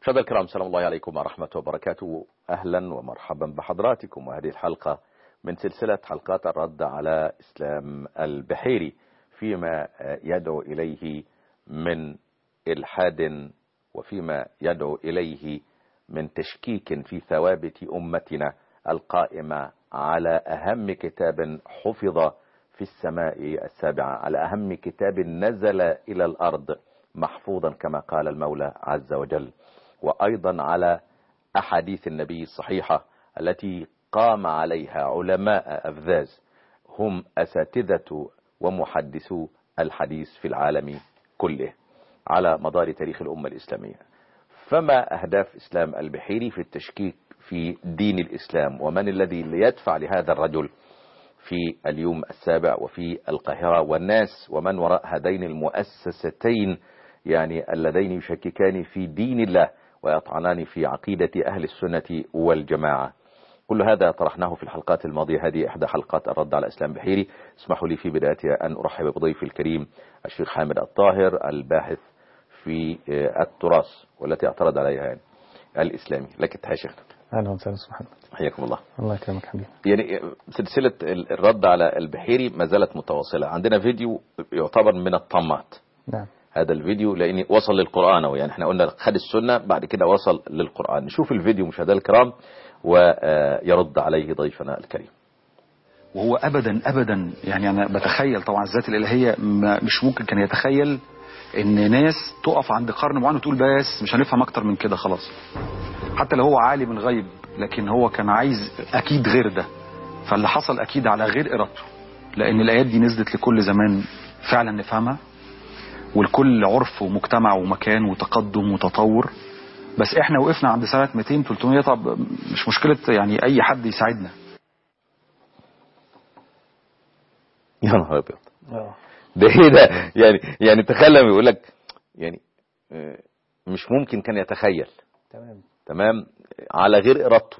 مشاهدينا الكرام سلام الله عليكم ورحمة وبركاته أهلا ومرحبا بحضراتكم وهذه الحلقة من سلسلة حلقات الرد على إسلام البحيري فيما يدعو إليه من إلحاد وفيما يدعو إليه من تشكيك في ثوابت أمتنا القائمة على أهم كتاب حفظ في السماء السابعة على أهم كتاب نزل إلى الأرض محفوظا كما قال المولى عز وجل وأيضا على أحاديث النبي الصحيحة التي قام عليها علماء أفذاز هم أساتذة ومحدثو الحديث في العالم كله على مدار تاريخ الأمة الإسلامية فما أهداف إسلام البحيري في التشكيك في دين الإسلام ومن الذي ليدفع لهذا الرجل في اليوم السابع وفي القاهرة والناس ومن وراء هذين المؤسستين يعني اللذين يشككان في دين الله ويطعنان في عقيدة أهل السنة والجماعة كل هذا طرحناه في الحلقات الماضية هذه إحدى حلقات الرد على إسلام بحيري اسمحوا لي في بدايتها أن أرحب بضيفي الكريم الشيخ حامد الطاهر الباحث في التراث والتي اعترض عليها يعني الإسلامي لك التحية شيخنا اهلا وسهلا استاذ محمد حياكم الله الله يكرمك حبيبي يعني سلسلة الرد على البحيري ما زالت متواصلة عندنا فيديو يعتبر من الطمات نعم هذا الفيديو لأني وصل للقرآن أو يعني احنا قلنا خد السنة بعد كده وصل للقرآن نشوف الفيديو مشاهدينا الكرام ويرد عليه ضيفنا الكريم وهو ابدا ابدا يعني انا بتخيل طبعا الذات الالهيه ما مش ممكن كان يتخيل ان ناس تقف عند قرن معين وتقول بس مش هنفهم اكتر من كده خلاص حتى لو هو عالم الغيب لكن هو كان عايز اكيد غير ده فاللي حصل اكيد على غير ارادته لان الايات دي نزلت لكل زمان فعلا نفهمها ولكل عرف ومجتمع ومكان وتقدم وتطور بس احنا وقفنا عند سنه 200 300 طب مش مشكله يعني اي حد يساعدنا يا نهار ابيض ده ايه ده يعني يعني تخيل يقول لك يعني آه، مش ممكن كان يتخيل تمام تمام على غير ارادته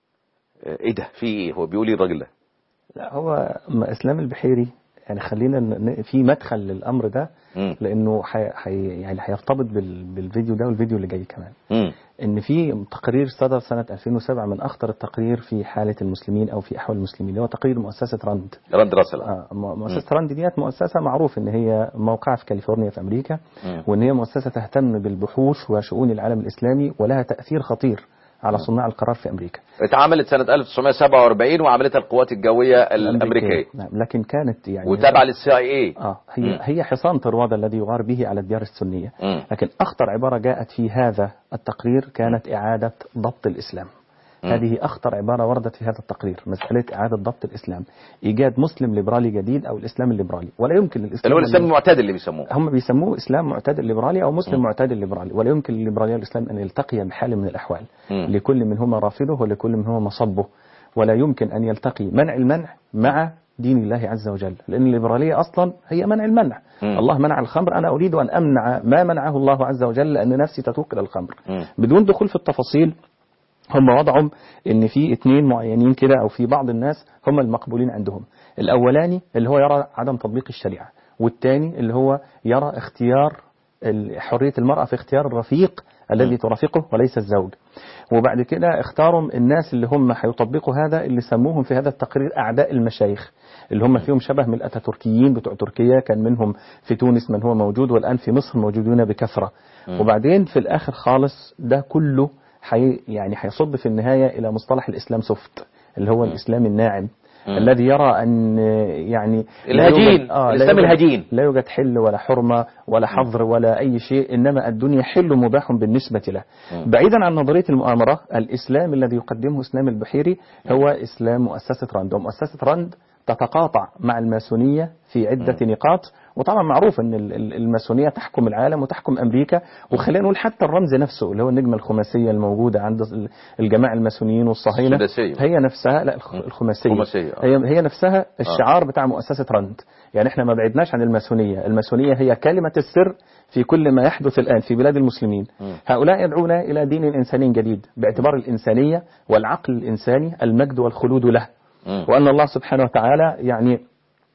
آه، ايه ده في ايه هو بيقول ايه الراجل ده لا هو م- اسلام البحيري يعني خلينا ن- ن- في مدخل للامر ده مم. لانه حي حي يعني هيرتبط بال- بالفيديو ده والفيديو اللي جاي كمان مم. ان في تقرير صدر سنه 2007 من اخطر التقرير في حاله المسلمين او في احوال المسلمين اللي هو تقرير مؤسسه راند راند راسل آه، م- مؤسسه راند ديت مؤسسه معروف ان هي موقعها في كاليفورنيا في امريكا مم. وان هي مؤسسه تهتم بالبحوث وشؤون العالم الاسلامي ولها تاثير خطير على صناع القرار في امريكا اتعملت سنة 1947 وعملتها القوات الجوية الأمريكية نعم لكن كانت يعني وتابعة للسي اي اي اه هي مم. هي حصان طروادة الذي يغار به على الديار السنية مم. لكن أخطر عبارة جاءت في هذا التقرير كانت إعادة ضبط الإسلام مم. هذه أخطر عبارة وردت في هذا التقرير مسألة إعادة ضبط الإسلام إيجاد مسلم ليبرالي جديد أو الإسلام الليبرالي ولا يمكن اللي للإسلام هو الإسلام المعتدل اللي بيسموه هم بيسموه إسلام معتدل ليبرالي أو مسلم مم. معتدل ليبرالي ولا يمكن لليبرالية الإسلام أن يلتقي بحال من الأحوال مم. لكل منهما رافضه ولكل منهما مصبه ولا يمكن أن يلتقي منع المنع مع دين الله عز وجل لأن الليبرالية أصلا هي منع المنع مم. الله منع الخمر أنا أريد أن أمنع ما منعه الله عز وجل لأن نفسي تتوق إلى الخمر مم. بدون دخول في التفاصيل هم وضعهم ان في اثنين معينين كده او في بعض الناس هم المقبولين عندهم الاولاني اللي هو يرى عدم تطبيق الشريعه والثاني اللي هو يرى اختيار ال- حريه المراه في اختيار الرفيق الذي ترافقه وليس الزوج وبعد كده اختاروا الناس اللي هم هيطبقوا هذا اللي سموهم في هذا التقرير اعداء المشايخ اللي هم فيهم شبه من الاتاتوركيين بتوع تركيا كان منهم في تونس من هو موجود والان في مصر موجودون بكثره وبعدين في الاخر خالص ده كله حي يعني هيصب في النهايه الى مصطلح الاسلام سوفت اللي هو الاسلام الناعم مم. الذي يرى ان يعني لا الهجين، يوجد- لا الإسلام يوجد- الهجين. لا يوجد حل ولا حرمه ولا حظر ولا اي شيء انما الدنيا حل مباح بالنسبه له مم. بعيدا عن نظريه المؤامره الاسلام الذي يقدمه اسلام البحيري هو اسلام مؤسسه راند ومؤسسه راند تتقاطع مع الماسونيه في عده نقاط وطبعا معروف ان ال- ال- الماسونيه تحكم العالم وتحكم امريكا وخلينا نقول حتى الرمز نفسه اللي هو النجمه الخماسيه الموجوده عند ال- الجماعه الماسونيين والصهاينه السداسية. هي نفسها لا الخ- الخماسيه الخماسية، آه. هي هي نفسها الشعار بتاع مؤسسه راند يعني احنا ما بعدناش عن الماسونيه الماسونيه هي كلمه السر في كل ما يحدث الان في بلاد المسلمين هؤلاء يدعون الى دين انساني جديد باعتبار الانسانيه والعقل الانساني المجد والخلود له مم. وأن الله سبحانه وتعالى يعني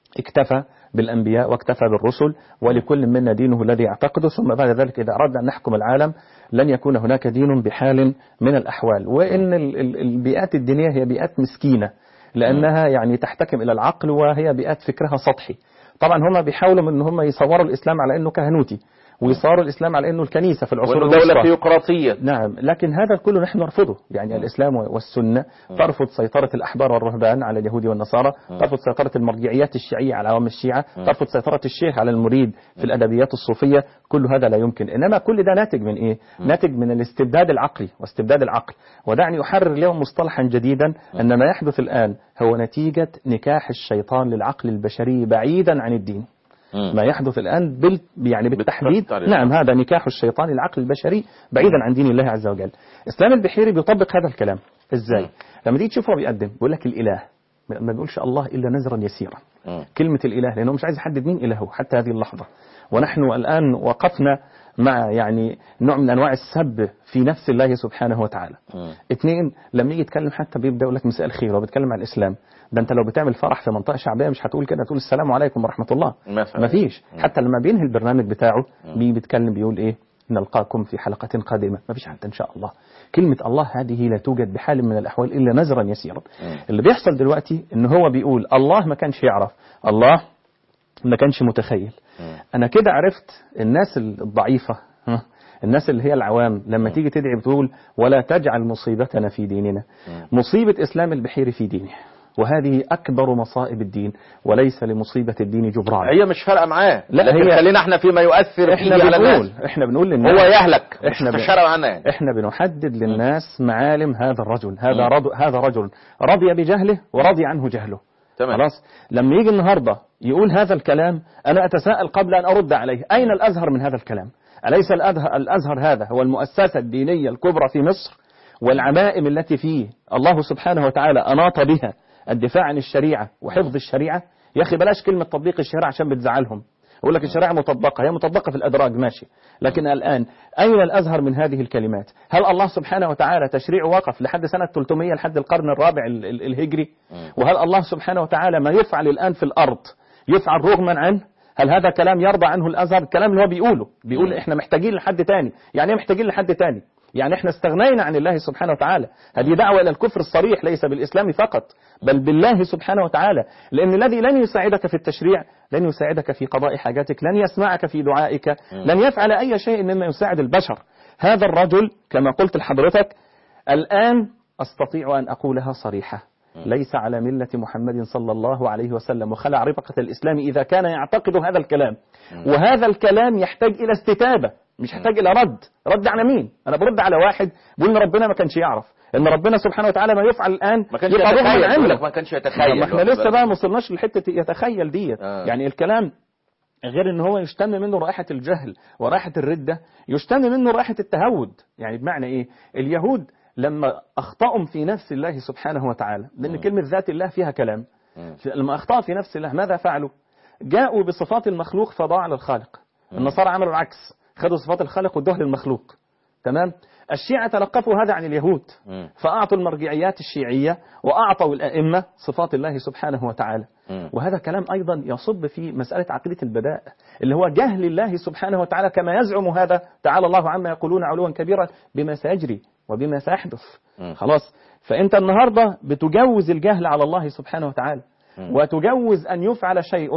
اكتفى بالأنبياء واكتفى بالرسل ولكل منا دينه الذي يعتقده ثم بعد ذلك إذا أردنا أن نحكم العالم لن يكون هناك دين بحال من الأحوال وإن ال- ال- البيئات الدينية هي بيئات مسكينة لأنها يعني تحتكم إلى العقل وهي بيئات فكرها سطحي طبعا هم بيحاولوا ان هم يصوروا الإسلام على أنه كهنوتي ويصوروا الإسلام على أنه الكنيسة في العصور وإنه دولة الوسطى ثيوقراطية نعم لكن هذا كله نحن نرفضه يعني الإسلام والسنة ترفض سيطرة الأحبار والرهبان على اليهود والنصارى ترفض سيطرة المرجعيات الشيعية على عوام الشيعة ترفض سيطرة الشيخ على المريد في الأدبيات الصوفية كل هذا لا يمكن إنما كل ده ناتج من إيه ناتج من الاستبداد العقلي واستبداد العقل ودعني أحرر اليوم مصطلحا جديدا أن ما يحدث الآن هو نتيجة نكاح الشيطان للعقل البشري بعيدا عن الدين مم. ما يحدث الآن بال يعني بالتحديد بالتعريف. نعم هذا نكاح الشيطان العقل البشري بعيدا عن دين الله عز وجل اسلام البحيري بيطبق هذا الكلام ازاي مم. لما تيجي تشوفه بيقدم بيقول لك الاله ما بيقولش الله الا نزرا يسيرا مم. كلمه الاله لانه مش عايز يحدد مين الهه حتى هذه اللحظه ونحن الان وقفنا مع يعني نوع من انواع السب في نفس الله سبحانه وتعالى مم. اثنين لما يجي يتكلم حتى بيبدا يقول لك مساء الخير هو بيتكلم عن الاسلام ده انت لو بتعمل فرح في منطقه شعبيه مش هتقول كده هتقول السلام عليكم ورحمه الله مثلا. مفيش حتى لما بينهي البرنامج بتاعه بيجي بيتكلم بيقول ايه نلقاكم في حلقة قادمة مفيش حتى إن شاء الله كلمة الله هذه لا توجد بحال من الأحوال إلا نزرا يسيرا اللي بيحصل دلوقتي إن هو بيقول الله ما كانش يعرف الله ما كانش متخيل أنا كده عرفت الناس الضعيفة ها، الناس اللي هي العوام لما تيجي تدعي بتقول ولا تجعل مصيبتنا في ديننا مصيبة إسلام البحيري في دينه وهذه أكبر مصائب الدين وليس لمصيبة الدين جبران هي مش فارقة معاه لا، لكن هي- خلينا احنا فيما يؤثر احنا فيه على بنقول الناس احنا بنقول للناس هو يهلك احنا مش بن- فارقة معانا يعني احنا بنحدد للناس معالم هذا الرجل هذا مم. رجل هذا رجل رضي بجهله ورضي عنه جهله تمام. خلاص لما يجي النهارده يقول هذا الكلام انا اتساءل قبل ان ارد عليه اين الازهر من هذا الكلام اليس الأزهر, الازهر هذا هو المؤسسه الدينيه الكبرى في مصر والعمائم التي فيه الله سبحانه وتعالى اناط بها الدفاع عن الشريعه وحفظ الشريعه يا اخي بلاش كلمه تطبيق الشريعه عشان بتزعلهم يقول لك الشريعه مطبقه هي مطبقه في الادراج ماشي لكن الان اين الازهر من هذه الكلمات هل الله سبحانه وتعالى تشريعه وقف لحد سنه 300 لحد القرن الرابع ال- ال- الهجري وهل الله سبحانه وتعالى ما يفعل الان في الارض يفعل رغما عنه هل هذا كلام يرضى عنه الازهر الكلام اللي هو بيقوله بيقول احنا محتاجين لحد تاني يعني ايه محتاجين لحد تاني يعني احنا استغنينا عن الله سبحانه وتعالى هذه دعوة إلى الكفر الصريح ليس بالإسلام فقط بل بالله سبحانه وتعالى لأن الذي لن يساعدك في التشريع لن يساعدك في قضاء حاجاتك لن يسمعك في دعائك لن يفعل أي شيء مما يساعد البشر هذا الرجل كما قلت لحضرتك الآن أستطيع أن أقولها صريحة ليس على ملة محمد صلى الله عليه وسلم وخلع رفقة الإسلام إذا كان يعتقد هذا الكلام وهذا الكلام يحتاج إلى استتابة مش يحتاج إلى رد رد على مين أنا برد على واحد بيقول إن ربنا ما كانش يعرف إن ربنا سبحانه وتعالى ما يفعل الآن ما كانش يبقى رغما يتخيل عنه. يقول لك ما كانش يتخيل ما احنا واخد لسه بالك؟ بقى ما وصلناش لحته يتخيل ديت آه. يعني الكلام غير ان هو يشتم منه رائحه الجهل ورائحه الرده يشتم منه رائحه التهود يعني بمعنى ايه اليهود لما اخطاهم في نفس الله سبحانه وتعالى لان كلمه ذات الله فيها كلام لما اخطاوا في نفس الله ماذا فعلوا جاءوا بصفات المخلوق فضاعوا على الخالق النصارى عملوا العكس خدوا صفات الخالق وادوها للمخلوق تمام الشيعة تلقفوا هذا عن اليهود مم. فأعطوا المرجعيات الشيعية وأعطوا الأئمة صفات الله سبحانه وتعالى مم. وهذا كلام أيضا يصب في مسألة عقيدة البداء اللي هو جهل الله سبحانه وتعالى كما يزعم هذا تعالى الله عما يقولون علوا كبيرا بما سيجري وبما سيحدث مم. خلاص فأنت النهاردة بتجوز الجهل على الله سبحانه وتعالى وتجوز أن يفعل شيء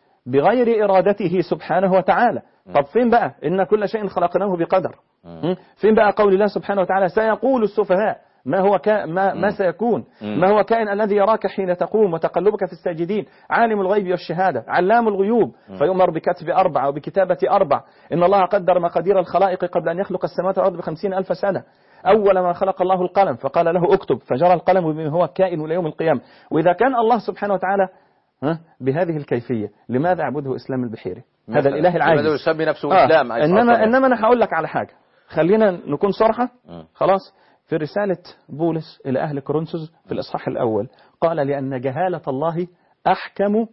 بغير إرادته سبحانه وتعالى طب فين بقى إن كل شيء خلقناه بقدر م? فين بقى قول الله سبحانه وتعالى سيقول السفهاء ما هو كا ما, ما سيكون ما هو كائن الذي يراك حين تقوم وتقلبك في الساجدين عالم الغيب والشهادة علام الغيوب فيؤمر بكتب أربع وبكتابة أربع إن الله قدر مقادير الخلائق قبل أن يخلق السماوات والأرض بخمسين ألف سنة أول ما خلق الله القلم فقال له اكتب فجرى القلم بما هو كائن إلى يوم القيامة وإذا كان الله سبحانه وتعالى ها بهذه الكيفية لماذا عبده إسلام البحيري هذا مثلاً. الإله العاجز لماذا يسمي نفسه آه. إسلام عايز إنما أصلاً. إنما أنا هقول لك على حاجة خلينا نكون صراحة مم. خلاص في رسالة بولس إلى أهل كورنثوس في الإصحاح الأول قال لأن جهالة الله أحكم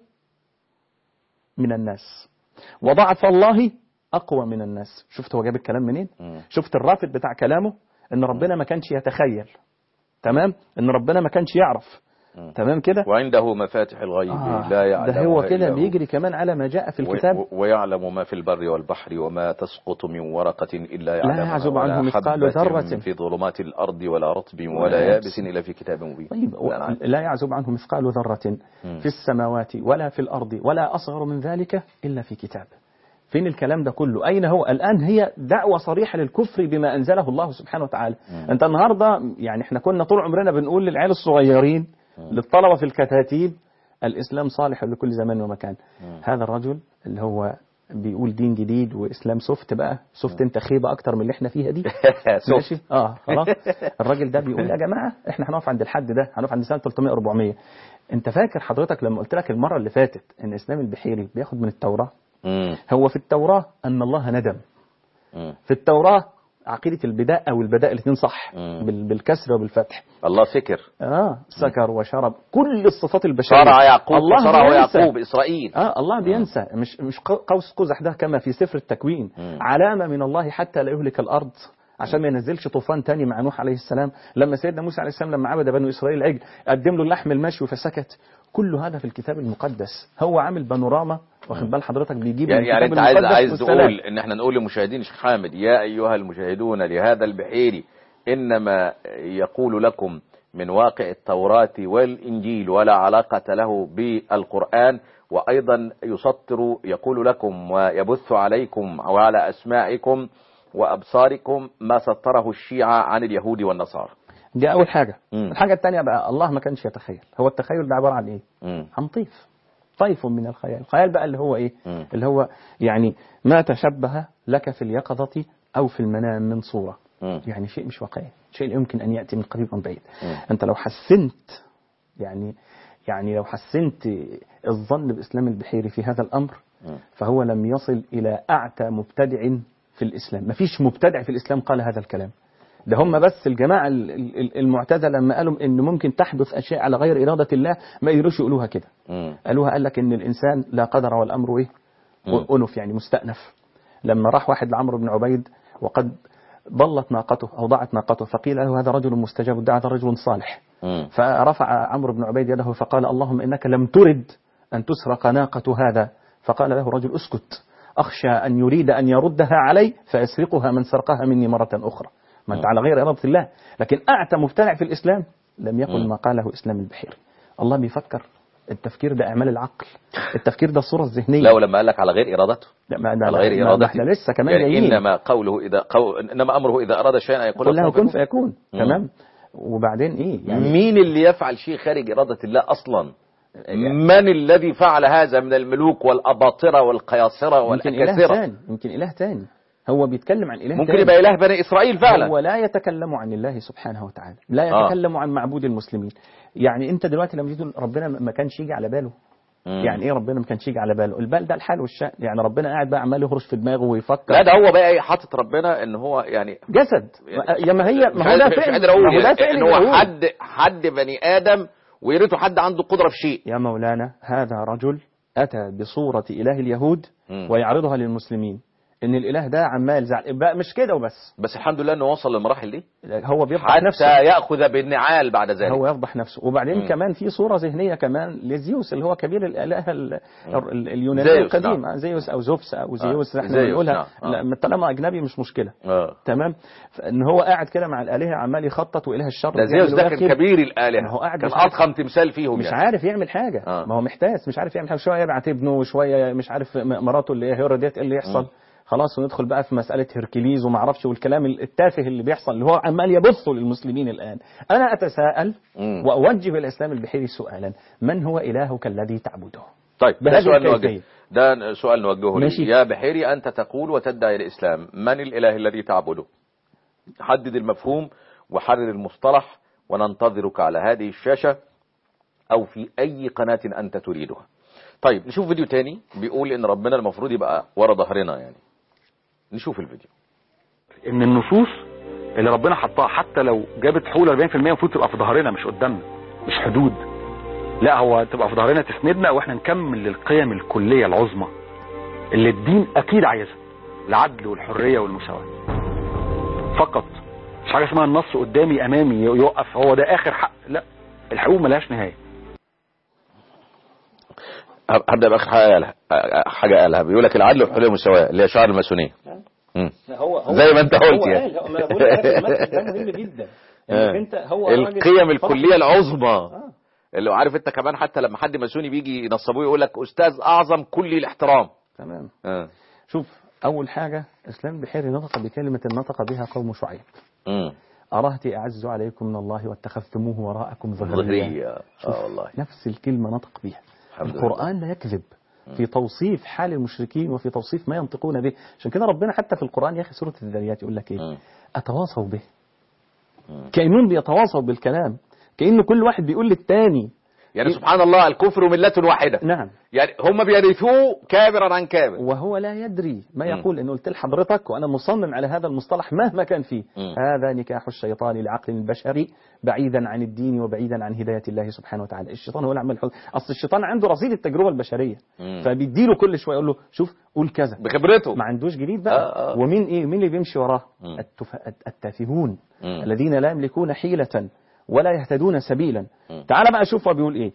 من الناس وضعف الله أقوى من الناس شفت هو جاب الكلام منين مم. شفت الرافد بتاع كلامه إن ربنا ما كانش يتخيل تمام إن ربنا ما كانش يعرف مم. تمام كده وعنده مفاتح الغيب آه، لا يعلمها ده هو كده إلا بيجري كمان على ما جاء في و- الكتاب و- ويعلم ما في البر والبحر وما تسقط من ورقة إلا يعلمها يعزب ولا عنه مثقال حبة ذرة. في ظلمات الأرض ولا رطب ولا ولا يابس. يابس إلا في كتاب مبين طيب لا نعم. لا يعزب عنه مثقال ذرة مم. في السماوات ولا في الأرض ولا أصغر من ذلك إلا في كتاب فين الكلام ده كله أين هو الآن هي دعوة صريحة للكفر بما أنزله الله سبحانه وتعالى مم. أنت النهاردة يعني احنا كنا طول عمرنا بنقول للعيال الصغيرين للطلبة في الكتاتيب الإسلام صالح لكل زمان ومكان مم. هذا الرجل اللي هو بيقول دين جديد وإسلام سوفت بقى سوفت انت خيبة أكتر من اللي احنا فيها دي ماشي اه خلاص الراجل ده بيقول يا جماعه احنا هنقف عند الحد ده هنقف عند سنه 300 400 انت فاكر حضرتك لما قلت لك المره اللي فاتت ان اسلام البحيري بياخد من التوراه مم. هو في التوراه ان الله ندم مم. في التوراه عقيده البداء او البداء الاثنين صح مم. بال- بالكسر وبالفتح الله سكر اه سكر وشرب كل الصفات البشريه شرع يعقوب الله شرع بينسى. يعقوب إسرائيل اه الله بينسى مش مش قو- قوس قزح ده كما في سفر التكوين مم. علامه من الله حتى لا يهلك الارض عشان ما ينزلش طوفان تاني مع نوح عليه السلام لما سيدنا موسى عليه السلام لما عبد بنو اسرائيل العجل قدم له اللحم المشوي فسكت كل هذا في الكتاب المقدس هو عامل بانوراما واخد بال حضرتك بيجيب يعني, من يعني الكتاب انت عايز المقدس عايز والسلام. تقول ان احنا نقول لمشاهدين شيخ حامد يا ايها المشاهدون لهذا البحيري انما يقول لكم من واقع التوراة والانجيل ولا علاقة له بالقرآن وايضا يسطر يقول لكم ويبث عليكم وعلى اسماعكم وابصاركم ما سطره الشيعة عن اليهود والنصارى دي اول حاجه مم. الحاجه الثانيه بقى الله ما كانش يتخيل هو التخيل ده عباره عن ايه مم. عن طيف طيف من الخيال الخيال بقى اللي هو ايه مم. اللي هو يعني ما تشبه لك في اليقظة أو في المنام من صورة مم. يعني شيء مش واقعي شيء يمكن أن يأتي من قريب أو بعيد مم. أنت لو حسنت يعني يعني لو حسنت الظن بإسلام البحيري في هذا الأمر مم. فهو لم يصل إلى أعتى مبتدع في الإسلام ما فيش مبتدع في الإسلام قال هذا الكلام ده هم بس الجماعة ال- ال- المعتزلة لما قالوا إن ممكن تحدث أشياء على غير إرادة الله ما يقدروش يقولوها كده مم. قالوها قال لك ان الانسان لا قدر والامر ايه مم. انف يعني مستأنف لما راح واحد لعمرو بن عبيد وقد ضلت ناقته او ضاعت ناقته فقيل له هذا رجل مستجاب الدعاء هذا رجل صالح مم. فرفع عمرو بن عبيد يده فقال اللهم انك لم ترد ان تسرق ناقه هذا فقال له رجل اسكت اخشى ان يريد ان يردها علي فيسرقها من سرقها مني مره اخرى ما انت مم. على غير اراده الله لكن اعتى مبتدع في الاسلام لم يقل مم. ما قاله اسلام البحيري الله بيفكر التفكير ده اعمال العقل التفكير ده الصوره الذهنيه لا ولما قال لك على غير ارادته لا ما ده على غير ما- ما ارادته احنا لسه كمان يعني جايين انما قوله اذا قو... انما امره اذا اراد شيئا ان يقول قل له له كن فيكون. فيكون مم. تمام وبعدين ايه يعني مين اللي يفعل شيء خارج إرادة الله أصلا من الذي فعل هذا من الملوك والأباطرة والقياصرة يمكن اله والأكاسرة ثاني يمكن اله ثاني هو بيتكلم عن اله ممكن تاني. يبقى إله بني إسرائيل فعلا هو لا يتكلم عن الله سبحانه وتعالى لا آه. يتكلم عن معبود المسلمين يعني انت دلوقتي لما تيجي تقول ربنا ما كانش يجي على باله مم. يعني ايه ربنا ما كانش يجي على باله البال ده الحال والشأن يعني ربنا قاعد بقى عمال يهرش في دماغه ويفكر لا ده هو بقى إيه حاطط ربنا ان هو يعني جسد يا ما هي مش ما هو ده قادر- مش فعل قادر اقول ما هو ده يعني فعل ان هو اليهود. حد حد بني ادم ويا ريته حد عنده قدره في شيء يا مولانا هذا رجل أتى بصورة إله اليهود مم. ويعرضها للمسلمين إن الإله ده عمال زعل بقى مش كده وبس بس الحمد لله انه وصل للمراحل دي هو بيفضح حتى نفسه ياخذ بالنعال بعد ذلك هو يفضح نفسه وبعدين مم. كمان في صورة ذهنية كمان لزيوس اللي هو كبير الآلهة ال- ال- اليوناني زيوس، القديم نعم. زيوس أو زوفس أو زيوس احنا زيوس، بنقولها نعم، آه. لا طالما أجنبي مش مشكلة اه تمام ان هو قاعد كده مع الآلهة عمال يخطط وإله الشر ده زيوس ده بيعمل كان ويخيب. كبير ما الالهه هو قاعد كان مش عارف- اضخم تمثال فيهم مش يعني. عارف يعمل حاجة آه. ما هو محتاس مش عارف يعمل حاجة شوية يبعت ابنه وشوية مش عارف م- مراته اللي هي هيرا ديت إيه اللي يحصل مم. خلاص وندخل بقى في مسألة هركليز وما اعرفش والكلام التافه اللي بيحصل اللي هو عمال يبثه للمسلمين الآن أنا أتساءل مم. وأوجه الإسلام البحيري سؤالا من هو إلهك الذي تعبده طيب ده بهذه سؤال الكيفية. نوجه ده سؤال نوجهه ماشي. لي يا بحيري أنت تقول وتدعي الإسلام من الإله الذي تعبده حدد المفهوم وحرر المصطلح وننتظرك على هذه الشاشة أو في أي قناة أنت تريدها طيب نشوف فيديو تاني بيقول إن ربنا المفروض يبقى ورا ظهرنا يعني نشوف الفيديو ان النصوص اللي ربنا حطها حتى لو جابت حول 40% المفروض تبقى في ظهرنا مش قدامنا مش حدود لا هو تبقى في ظهرنا تسندنا واحنا نكمل القيم الكليه العظمى اللي الدين اكيد عايزها العدل والحريه والمساواه فقط مش حاجه اسمها النص قدامي امامي يوقف هو ده اخر حق لا الحقوق ملهاش نهايه هبدا باخر حاجه قالها حاجه قالها بيقول لك العدل والحريه والمساواه اللي هي شعار الماسونيه مم. هو هو زي ما أنت قلت هو يعني. قال هو- ما أنا بقول لك المثل ده مهم جدا آه. انك انت هو راجل القيم طبعاً. الكليه العظمى آه. اللي عارف انت كمان حتى لما حد ماسوني بيجي ينصبوه يقول لك استاذ اعظم كل الاحترام تمام اه شوف اول حاجه اسلام البحيري نطق بكلمه نطق بها قوم شعيب امم أرهت أعز عليكم من الله واتخذتموه وراءكم ظهريا ظهريه شوف اه والله نفس الكلمة نطق بها الحمد لله. القرآن لا يكذب في توصيف حال المشركين وفي توصيف ما ينطقون به عشان كده ربنا حتى في القرآن يا أخي سورة الذريات يقول لك إيه مم. أتواصوا به مم. كأنهم بيتواصوا بالكلام كأن كل واحد بيقول للتاني يعني سبحان الله الكفر ملة واحدة نعم يعني هم بيرثوه كابرا عن كابر وهو لا يدري ما مم. يقول انه قلت لحضرتك وانا مصمم على هذا المصطلح مهما كان فيه مم. هذا نكاح الشيطان لعقل البشري بعيدا عن الدين وبعيدا عن هدايه الله سبحانه وتعالى الشيطان هو اللي عمل الحل اصل الشيطان عنده رصيد التجربه البشريه مم. فبيديله كل شويه يقول له شوف قول كذا بخبرته ما عندوش جديد بقى آه، آه. ومين ايه مين اللي بيمشي وراه مم. التف... التافهون مم. الذين لا يملكون حيله ولا يهتدون سبيلا مم. تعال بقى شوف هو بيقول ايه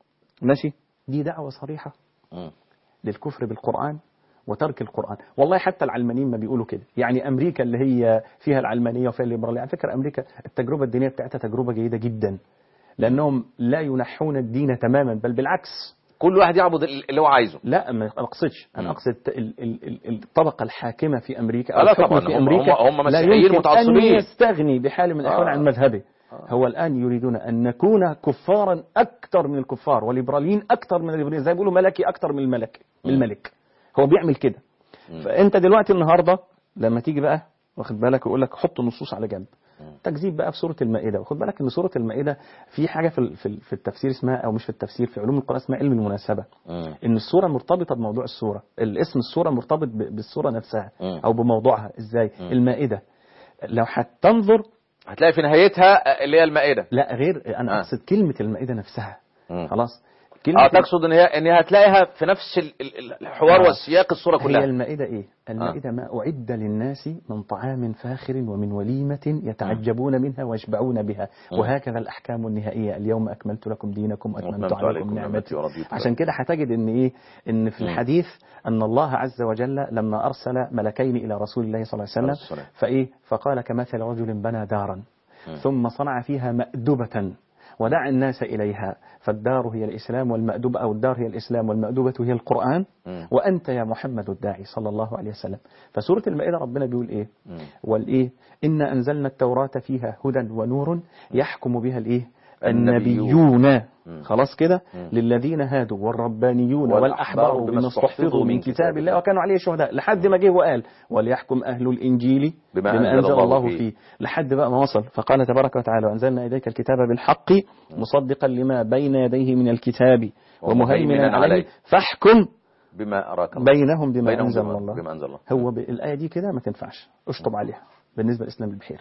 ماشي دي دعوه صريحه مم. للكفر بالقرآن وترك القرآن والله حتى العلمانيين ما بيقولوا كده يعني أمريكا اللي هي فيها العلمانية وفيها الليبرالية على فكرة أمريكا التجربة الدينية بتاعتها تجربة جيدة جدا لأنهم لا ينحون الدين تماما بل بالعكس كل واحد يعبد اللي هو عايزه لا ما اقصدش مم. انا اقصد ال- ال- ال- الطبقه الحاكمه في امريكا آه لا الحكم طبعاً، في هم- امريكا هم- هم لا مسيحيين يمكن ان متعصبين. يستغني بحال من الاحوال آه. عن مذهبه آه. هو الان يريدون ان نكون كفارا اكثر من الكفار وليبراليين اكثر من الليبراليين زي ما بيقولوا ملكي اكثر من الملك من مم. الملك هو بيعمل كده مم. فانت دلوقتي النهارده لما تيجي بقى واخد بالك ويقول لك حط النصوص على جنب تكذيب بقى في سوره المائده وخد بالك ان سوره المائده في حاجه في ال- في ال- في التفسير اسمها او مش في التفسير في علوم القران اسمها علم المناسبه مم. ان الصوره مرتبطه بموضوع الصوره الاسم الصوره مرتبط ب- بالصوره نفسها مم. او بموضوعها ازاي مم. المائده لو هتنظر هتلاقي في نهايتها اللي هي المائدة لا غير انا آه. اقصد كلمه المائده نفسها مم. خلاص كلمه اه تقصد ان هي ان هي هتلاقيها في نفس ال- ال- الحوار آه. والسياق الصورة هي كلها المائدة إيه؟ المائدة ما أعد للناس من طعام فاخر ومن وليمة يتعجبون منها ويشبعون بها مم. وهكذا الأحكام النهائية اليوم أكملت لكم دينكم وأتممت عليكم نعمتي ورضيت عشان كده هتجد ان ايه ان في مم. الحديث ان الله عز وجل لما ارسل ملكين الى رسول الله صلى الله عليه عليه وسلم الصلاة. فايه فقال كمثل رجل بنى دارا مم. ثم صنع فيها مأدبة ودعا الناس إليها فالدار هي الإسلام والمأدبة أو الدار هي الإسلام والمأدبة هي القرآن مم. وأنت يا محمد الداعي صلى الله عليه وسلم فسورة المائدة ربنا بيقول إيه مم. والإيه إنا أنزلنا التوراة فيها هدى ونور يحكم بها الإيه النبيون. النبيون مم. خلاص كده مم. للذين هادوا والربانيون والأحبار والأحبار بما بما استحفظوا من كتاب الله وكانوا عليه شهداء لحد ما جه وقال وليحكم أهل الإنجيل بما بما, أنزل أنزل, الله الله فيه. فيه لحد بقى ما وصل فقال تبارك وتعالى وأنزلنا إليك الكتاب بالحق مصدقا لما بين يديه من الكتاب ومهيمنا عليه فاحكم بما أراك الله بينهم بما بينهم أنزل بما- الله بما أنزل الله هو ب... الآية دي كده ما تنفعش اشطب عليها بالنسبة لإسلام البحيري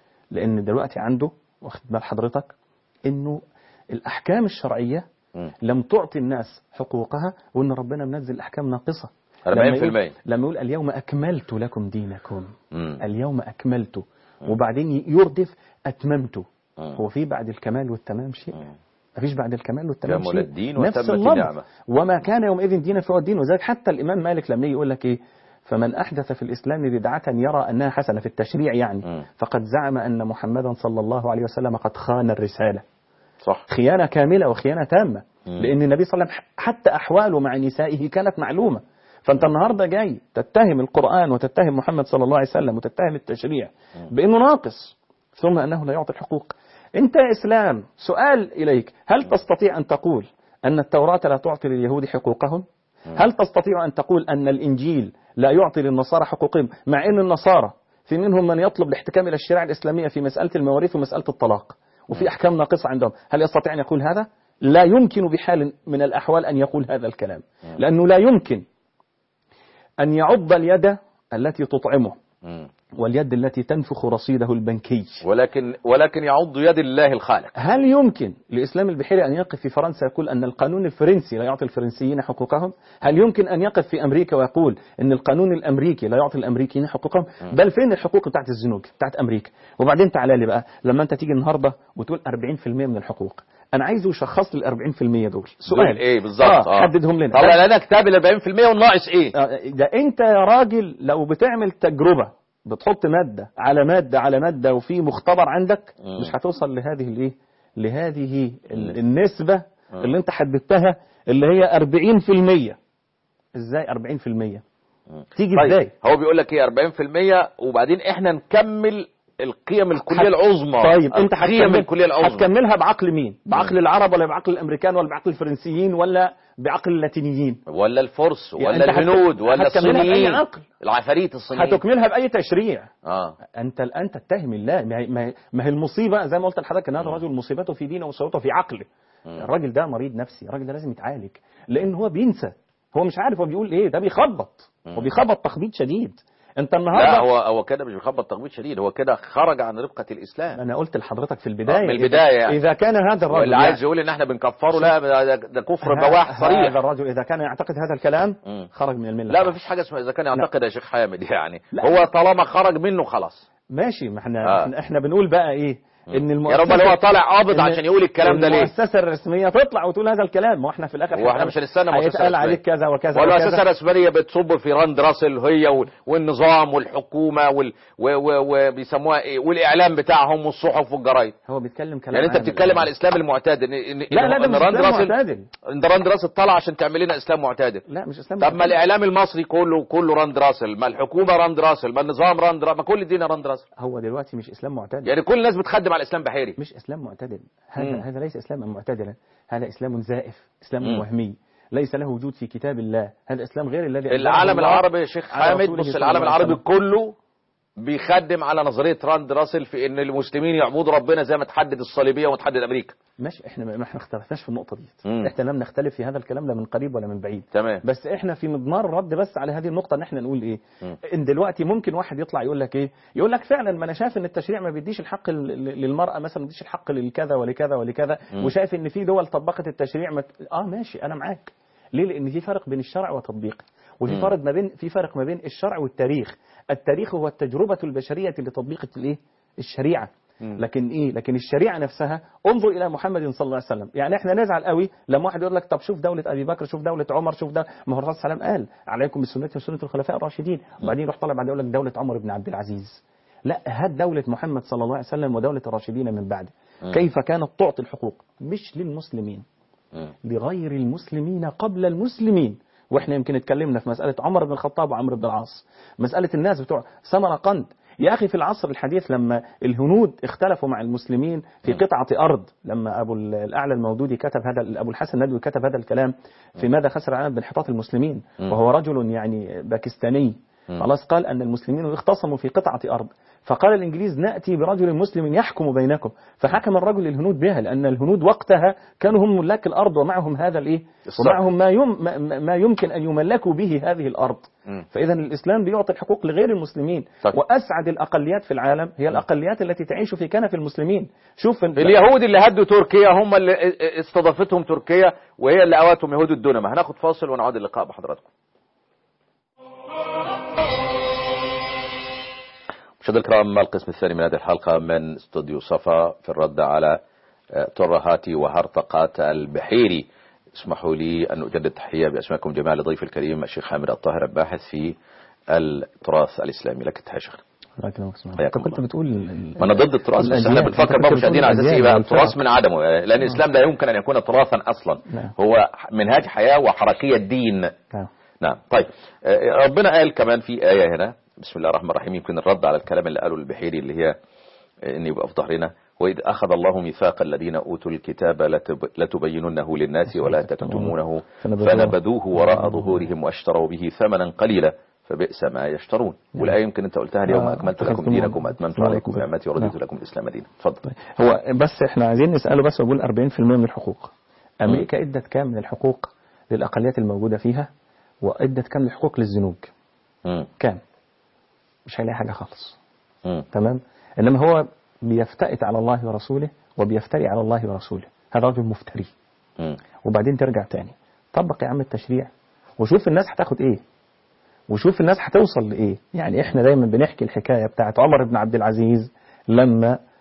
لأن دلوقتي عنده واخد بال حضرتك إنه الأحكام الشرعية مم. لم تعطي الناس حقوقها وإن ربنا منزل أحكام ناقصة 40% لما يقول, لما يقول اليوم أكملت لكم دينكم مم. اليوم أكملت وبعدين يردف أتممت مم. هو في بعد الكمال والتمام شيء مم. مفيش بعد الكمال والتمام كمل شيء الدين نفس وتمت اللفظ النعمة. وما كان يومئذ دينا فهو الدين وذلك حتى الإمام مالك لما يجي يقول لك إيه فمن أحدث في الإسلام بدعة يرى أنها حسنة في التشريع يعني مم. فقد زعم أن محمدا صلى الله عليه وسلم قد خان الرسالة صح خيانة كاملة وخيانة تامة مم. لأن النبي صلى الله عليه وسلم حتى أحواله مع نسائه كانت معلومة فأنت النهاردة جاي تتهم القرآن وتتهم محمد صلى الله عليه وسلم وتتهم التشريع بأنه ناقص ثم أنه لا يعطي الحقوق أنت يا إسلام سؤال إليك هل تستطيع أن تقول أن التوراة لا تعطي لليهود حقوقهم هل تستطيع أن تقول أن الإنجيل لا يعطي للنصارى حقوقهم مع أن النصارى في منهم من يطلب الاحتكام إلى الشريعة الإسلامية في مسألة المواريث ومسألة الطلاق وفي أحكام ناقصة عندهم هل يستطيع أن يقول هذا؟ لا يمكن بحال من الأحوال أن يقول هذا الكلام لأنه لا يمكن أن يعض اليد التي تطعمه مم. واليد التي تنفخ رصيده البنكي ولكن ولكن يعض يد الله الخالق هل يمكن لإسلام البحيري أن يقف في فرنسا يقول أن القانون الفرنسي لا يعطي الفرنسيين حقوقهم هل يمكن أن يقف في أمريكا ويقول أن القانون الأمريكي لا يعطي الأمريكيين حقوقهم بل فين الحقوق بتاعت الزنوج بتاعت أمريكا وبعدين تعالى لي بقى لما أنت تيجي النهاردة وتقول 40% من الحقوق انا عايزه يشخص لي ال 40% دول دول سؤال ايه بالظبط آه. حددهم لنا طلع لنا كتاب ال 40% والناقص ايه آه، ده انت يا راجل لو بتعمل تجربه بتحط ماده على ماده على ماده وفي مختبر عندك مم. مش هتوصل لهذه الايه لهذه ال- النسبه اللي انت حددتها اللي هي 40% ازاي 40% تيجي طيب ازاي هو بيقول لك ايه 40% وبعدين احنا نكمل القيم الكليه العظمى طيب انت القيم هتكمل الكليه العظمى هتكملها بعقل مين بعقل العرب ولا بعقل الامريكان ولا بعقل الفرنسيين ولا بعقل اللاتينيين ولا الفرس يعني ولا أنت هت- الهنود ولا هتكملها بأي الصينيين عقل. العفاريت الصينيين هتكملها باي تشريع اه انت الان تتهم الله ما هي- ما هي- ما هي المصيبه زي ما قلت لحضرتك ان هذا الرجل مصيبته في دينه ومصيبته في عقله الراجل ده مريض نفسي الراجل ده لازم يتعالج لان هو بينسى هو مش عارف هو بيقول ايه ده بيخبط هو بيخبط تخبيط شديد انت لا النهارده هو هو كده مش بيخبط تخبيط شديد هو كده خرج عن رفقه الاسلام انا قلت لحضرتك في البدايه من البداية يعني. اذا كان هذا الرجل واللي عايز يقول ان احنا بنكفره لا ده, ده كفر بواح هذا صريح الرجل اذا كان يعتقد هذا الكلام مم. خرج من المله لا مفيش حاجه اسمها اذا كان يعتقد يا شيخ حامد يعني لا. هو طالما خرج منه خلاص ماشي ما احنا آه. احنا, احنا بنقول بقى ايه ان يا المؤسسه رب هو طالع قابض إن عشان يقول الكلام ده ليه المؤسسه الرسميه تطلع وتقول هذا الكلام ما هو احنا في الاخر هو احنا مش هنستنى مؤسسة هيتقال رسمية. عليك كذا وكذا ولا وكذا. اساسا الرسميه بتصب في راند راسل هي وال- والنظام والحكومه وال و- و- وبيسموها ايه والاعلام بتاعهم والصحف والجرايد هو بيتكلم كلام يعني انت عام بتتكلم الآن. على الاسلام المعتدل ان ان لا لا ده إن مش راند اسلام راسل معتدل ان راند راسل طلع عشان تعمل لنا اسلام معتدل لا مش اسلام طب ما معتدل. الاعلام المصري كله كله راند راسل ما الحكومه راند راسل ما النظام راند راسل ما كل الدين راند راسل هو دلوقتي مش اسلام معتدل يعني كل الناس بتخدم على الاسلام بحيري مش اسلام معتدل هذا مم. هذا ليس اسلاما معتدلا هذا اسلام زائف اسلام مم. وهمي ليس له وجود في كتاب الله هذا اسلام غير الذي أنزله العالم الله العربي يا شيخ على حامد رسوله بص صلى العالم الله عليه العربي وسلم. كله بيخدم على نظريه راند راسل في ان المسلمين يعبدوا ربنا زي ما تحدد الصليبيه وتحدد امريكا ماشي احنا ما احنا اختلفناش في النقطه دي مم. احنا لم نختلف في هذا الكلام لا من قريب ولا من بعيد تمام بس احنا في مضمار الرد بس على هذه النقطه ان احنا نقول ايه مم. ان دلوقتي ممكن واحد يطلع يقول لك ايه يقول لك فعلا ما انا شايف ان التشريع ما بيديش الحق لل- للمراه مثلا ما بيديش الحق للكذا ولكذا ولكذا مم. وشايف ان في دول طبقت التشريع ما... اه ماشي انا معاك ليه لان في فرق بين الشرع وتطبيقه وفي مم. فرق ما بين في فرق ما بين الشرع والتاريخ التاريخ هو التجربه البشريه لتطبيق الايه الشريعه مم. لكن ايه لكن الشريعه نفسها انظر الى محمد صلى الله عليه وسلم يعني احنا نزعل قوي لما واحد يقول لك طب شوف دوله ابي بكر شوف دوله عمر شوف ده ما هو الرسول صلى الله عليه وسلم قال عليكم بسنتي وسنه الخلفاء الراشدين وبعدين يروح طالع بعد يقول لك دوله عمر بن عبد العزيز لا هات دولة محمد صلى الله عليه وسلم ودولة الراشدين من بعده مم. كيف كانت تعطي الحقوق مش للمسلمين مم. لغير المسلمين قبل المسلمين واحنا يمكن اتكلمنا في مسألة عمر بن الخطاب وعمرو بن العاص مسألة الناس بتوع سمرقند يا أخي في العصر الحديث لما الهنود اختلفوا مع المسلمين في قطعة أرض لما أبو ال- الأعلى المودودي كتب هذا أبو الحسن الندوي كتب هذا الكلام في ماذا خسر العالم بانحطاط المسلمين مم. وهو رجل يعني باكستاني مم. خلاص قال أن المسلمين اختصموا في قطعة أرض فقال الإنجليز نأتي برجل مسلم يحكم بينكم فحكم الرجل الهنود بها لأن الهنود وقتها كانوا هم ملاك الأرض ومعهم هذا الإيه الصح. ومعهم ما, يم ما- ما يمكن أن يملكوا به هذه الأرض مم. فإذا الإسلام بيعطي الحقوق لغير المسلمين طيب. وأسعد الأقليات في العالم هي الأقليات التي تعيش في كنف المسلمين شوف ال- اليهود اللي هدوا تركيا هم اللي استضافتهم تركيا وهي اللي اوتهم يهود الدنمة هناخد فاصل ونعود اللقاء بحضراتكم مشاهدينا الكرام القسم الثاني من هذه الحلقة من استوديو صفا في الرد على آه، ترهات وهرطقات البحيري اسمحوا لي أن أجدد تحية بأسمائكم جميعا لضيف الكريم الشيخ حامد الطاهر الباحث في التراث الإسلامي لك التحية شيخ الله يكرمك اسمع. حياكم انت كنت الله. بتقول ال- ما انا ضد التراث بس احنا الأديان. بنفكر أنت بقى كنت مشاهدينا بتقول على اساس ايه الأديان بقى والفرق. التراث من عدمه لان الاسلام لا يمكن ان يكون تراثا اصلا نعم. هو منهاج حياه وحركيه دين نعم. نعم طيب آه، ربنا قال كمان في آية هنا بسم الله الرحمن الرحيم يمكن الرد على الكلام اللي قاله البحيري اللي هي آه، ان يبقى في ظهرنا وإذ أخذ الله ميثاق الذين أوتوا الكتاب لتب- لتبيننه للناس ولا تكتمونه فنبذوه. فنبذوه وراء ظهورهم واشتروا به ثمنا قليلا فبئس ما يشترون والآية يمكن أنت قلتها اليوم آه، أكملت لكم أخذتم دينكم وأتممت الله عليكم يكفيك. نعمتي ورضيت نعم. لكم الإسلام دينا اتفضل هو بس احنا عايزين نسأله بس وأقول 40% من الحقوق أمريكا ادت كام من الحقوق للأقليات الموجودة فيها وادت كام الحقوق للزنوج مم. كام مش هيلاقي حاجة خالص مم. تمام إنما هو بيفتئت على الله ورسوله وبيفتري على الله ورسوله هذا رجل مفتري مم. وبعدين ترجع تاني طبق يا عم التشريع وشوف الناس هتاخد ايه وشوف الناس هتوصل لايه يعني احنا دايما بنحكي الحكايه بتاعت عمر بن عبد العزيز لما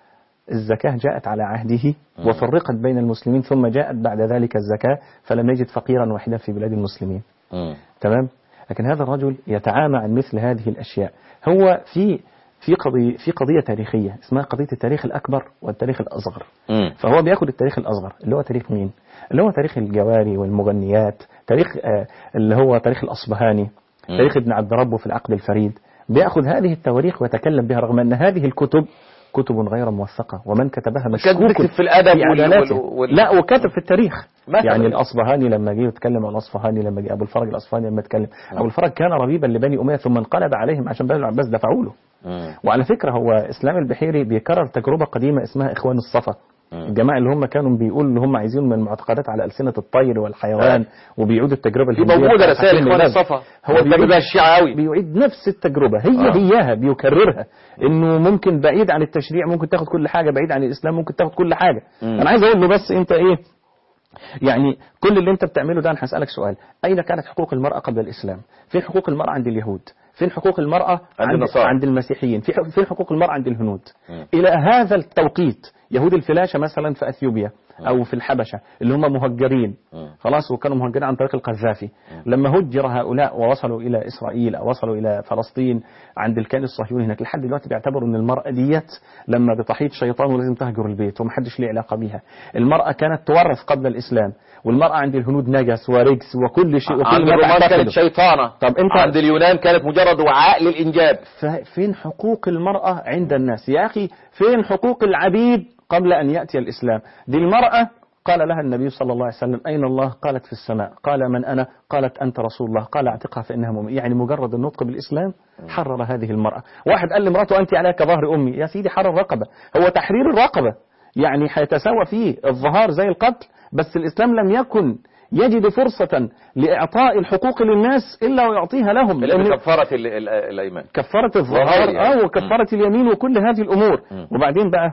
الزكاة جاءت على عهده وفرقت بين المسلمين ثم جاءت بعد ذلك الزكاة فلم يجد فقيرا واحدا في بلاد المسلمين مم. تمام لكن هذا الرجل يتعامى عن مثل هذه الأشياء هو في في قضية في قضية تاريخية اسمها قضية التاريخ الأكبر والتاريخ الأصغر مم. فهو بياخد التاريخ الأصغر اللي هو تاريخ مين؟ اللي هو تاريخ الجواري والمغنيات تاريخ آه اللي هو تاريخ الأصبهاني مم. تاريخ ابن عبد ربه في العقد الفريد بياخذ هذه التواريخ ويتكلم بها رغم أن هذه الكتب كتب غير موثقة ومن كتبها كان مشكوك بيكتب في الأدب في وال- إعلاناته. وال- وال- لا وكتب في التاريخ مثلاً. يعني الأصبهاني لما جه يتكلم عن الأصفهاني لما جه أبو الفرج الأصفهاني لما اتكلم أبو الفرج كان ربيبا لبني أمية ثم انقلب عليهم عشان بني العباس دفعوا له مم. وعلى فكرة هو إسلام البحيري بيكرر تجربة قديمة اسمها إخوان الصفا مم. الجماعة اللي هم كانوا بيقولوا اللي هم عايزين من المعتقدات على ألسنة الطير والحيوان وبيعودوا التجربة دي الهندية موجودة بتاعت رسائل حكيم إخوان البلاد. الصفا هو هو بيعيد بيجيبها الشيعة قوي بيعيد نفس التجربة هي آه. هياها بيكررها انه ممكن بعيد عن التشريع ممكن تاخد كل حاجة بعيد عن الاسلام ممكن تاخد كل حاجة مم. انا عايز اقول له بس انت ايه يعني كل اللي انت بتعمله ده انا هسألك سؤال اين كانت حقوق المرأة قبل الاسلام فين حقوق المرأة عند اليهود فين حقوق المرأة عند النصارى. عند المسيحيين في فين حقوق المرأة عند الهنود مم. الى هذا التوقيت يهود الفلاشة مثلا في اثيوبيا او في الحبشة اللي هم مهجرين مم. خلاص وكانوا مهجرين عن طريق القذافي لما هجر هؤلاء ووصلوا الى اسرائيل او وصلوا الى فلسطين عند الكيان الصهيوني هناك لحد دلوقتي بيعتبروا ان المراه ديت لما بتحيط شيطان ولازم تهجر البيت ومحدش ليه علاقه بيها المراه كانت تورث قبل الاسلام والمراه عند الهنود نجس ورجس وكل شيء وكل عند ما الرومان كانت تعتقده. شيطانة طب أنت- عند اليونان كانت مجرد وعاء للإنجاب فين حقوق المرأة عند الناس يا أخي فين حقوق العبيد قبل أن يأتي الإسلام دي المرأة قال لها النبي صلى الله عليه وسلم أين الله قالت في السماء قال من أنا قالت أنت رسول الله قال اعتقها فإنها مؤمن يعني مجرد النطق بالإسلام حرر هذه المرأة واحد قال لمراته أنت عليك ظهر أمي يا سيدي حرر رقبة هو تحرير الرقبة يعني هيتساوى فيه الظهار زي القتل بس الإسلام لم يكن يجد فرصة لإعطاء الحقوق للناس إلا ويعطيها لهم اللي لأن بكفارة ال- ال- الأيمان كفارة ظهار الظهار يعني. اه وكفارة اليمين وكل هذه الأمور مم. وبعدين بقى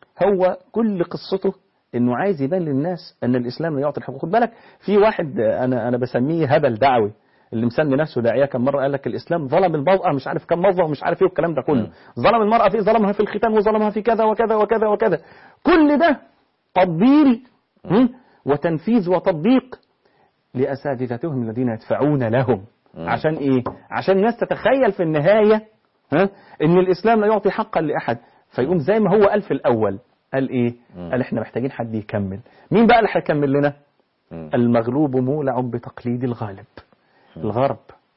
هو كل قصته انه عايز يبان للناس ان الاسلام يعطي الحقوق خد بالك في واحد آه، انا انا بسميه هبل دعوي اللي مسمي نفسه داعيه كم مره قال لك الاسلام ظلم المراه مش عارف كم موظف ومش عارف ايه والكلام ده كله ظلم المراه في ظلمها في الختان وظلمها في كذا وكذا وكذا وكذا كل ده تطبيل مم، وتنفيذ وتطبيق لاساتذتهم الذين يدفعون لهم عشان ايه عشان الناس تتخيل في النهايه ها ان الاسلام لا يعطي حقا لاحد فيقوم زي ما هو قال في الاول قال ايه قال احنا محتاجين حد يكمل مين بقى اللي هيكمل لنا مم. المغلوب مولع بتقليد الغالب الغرب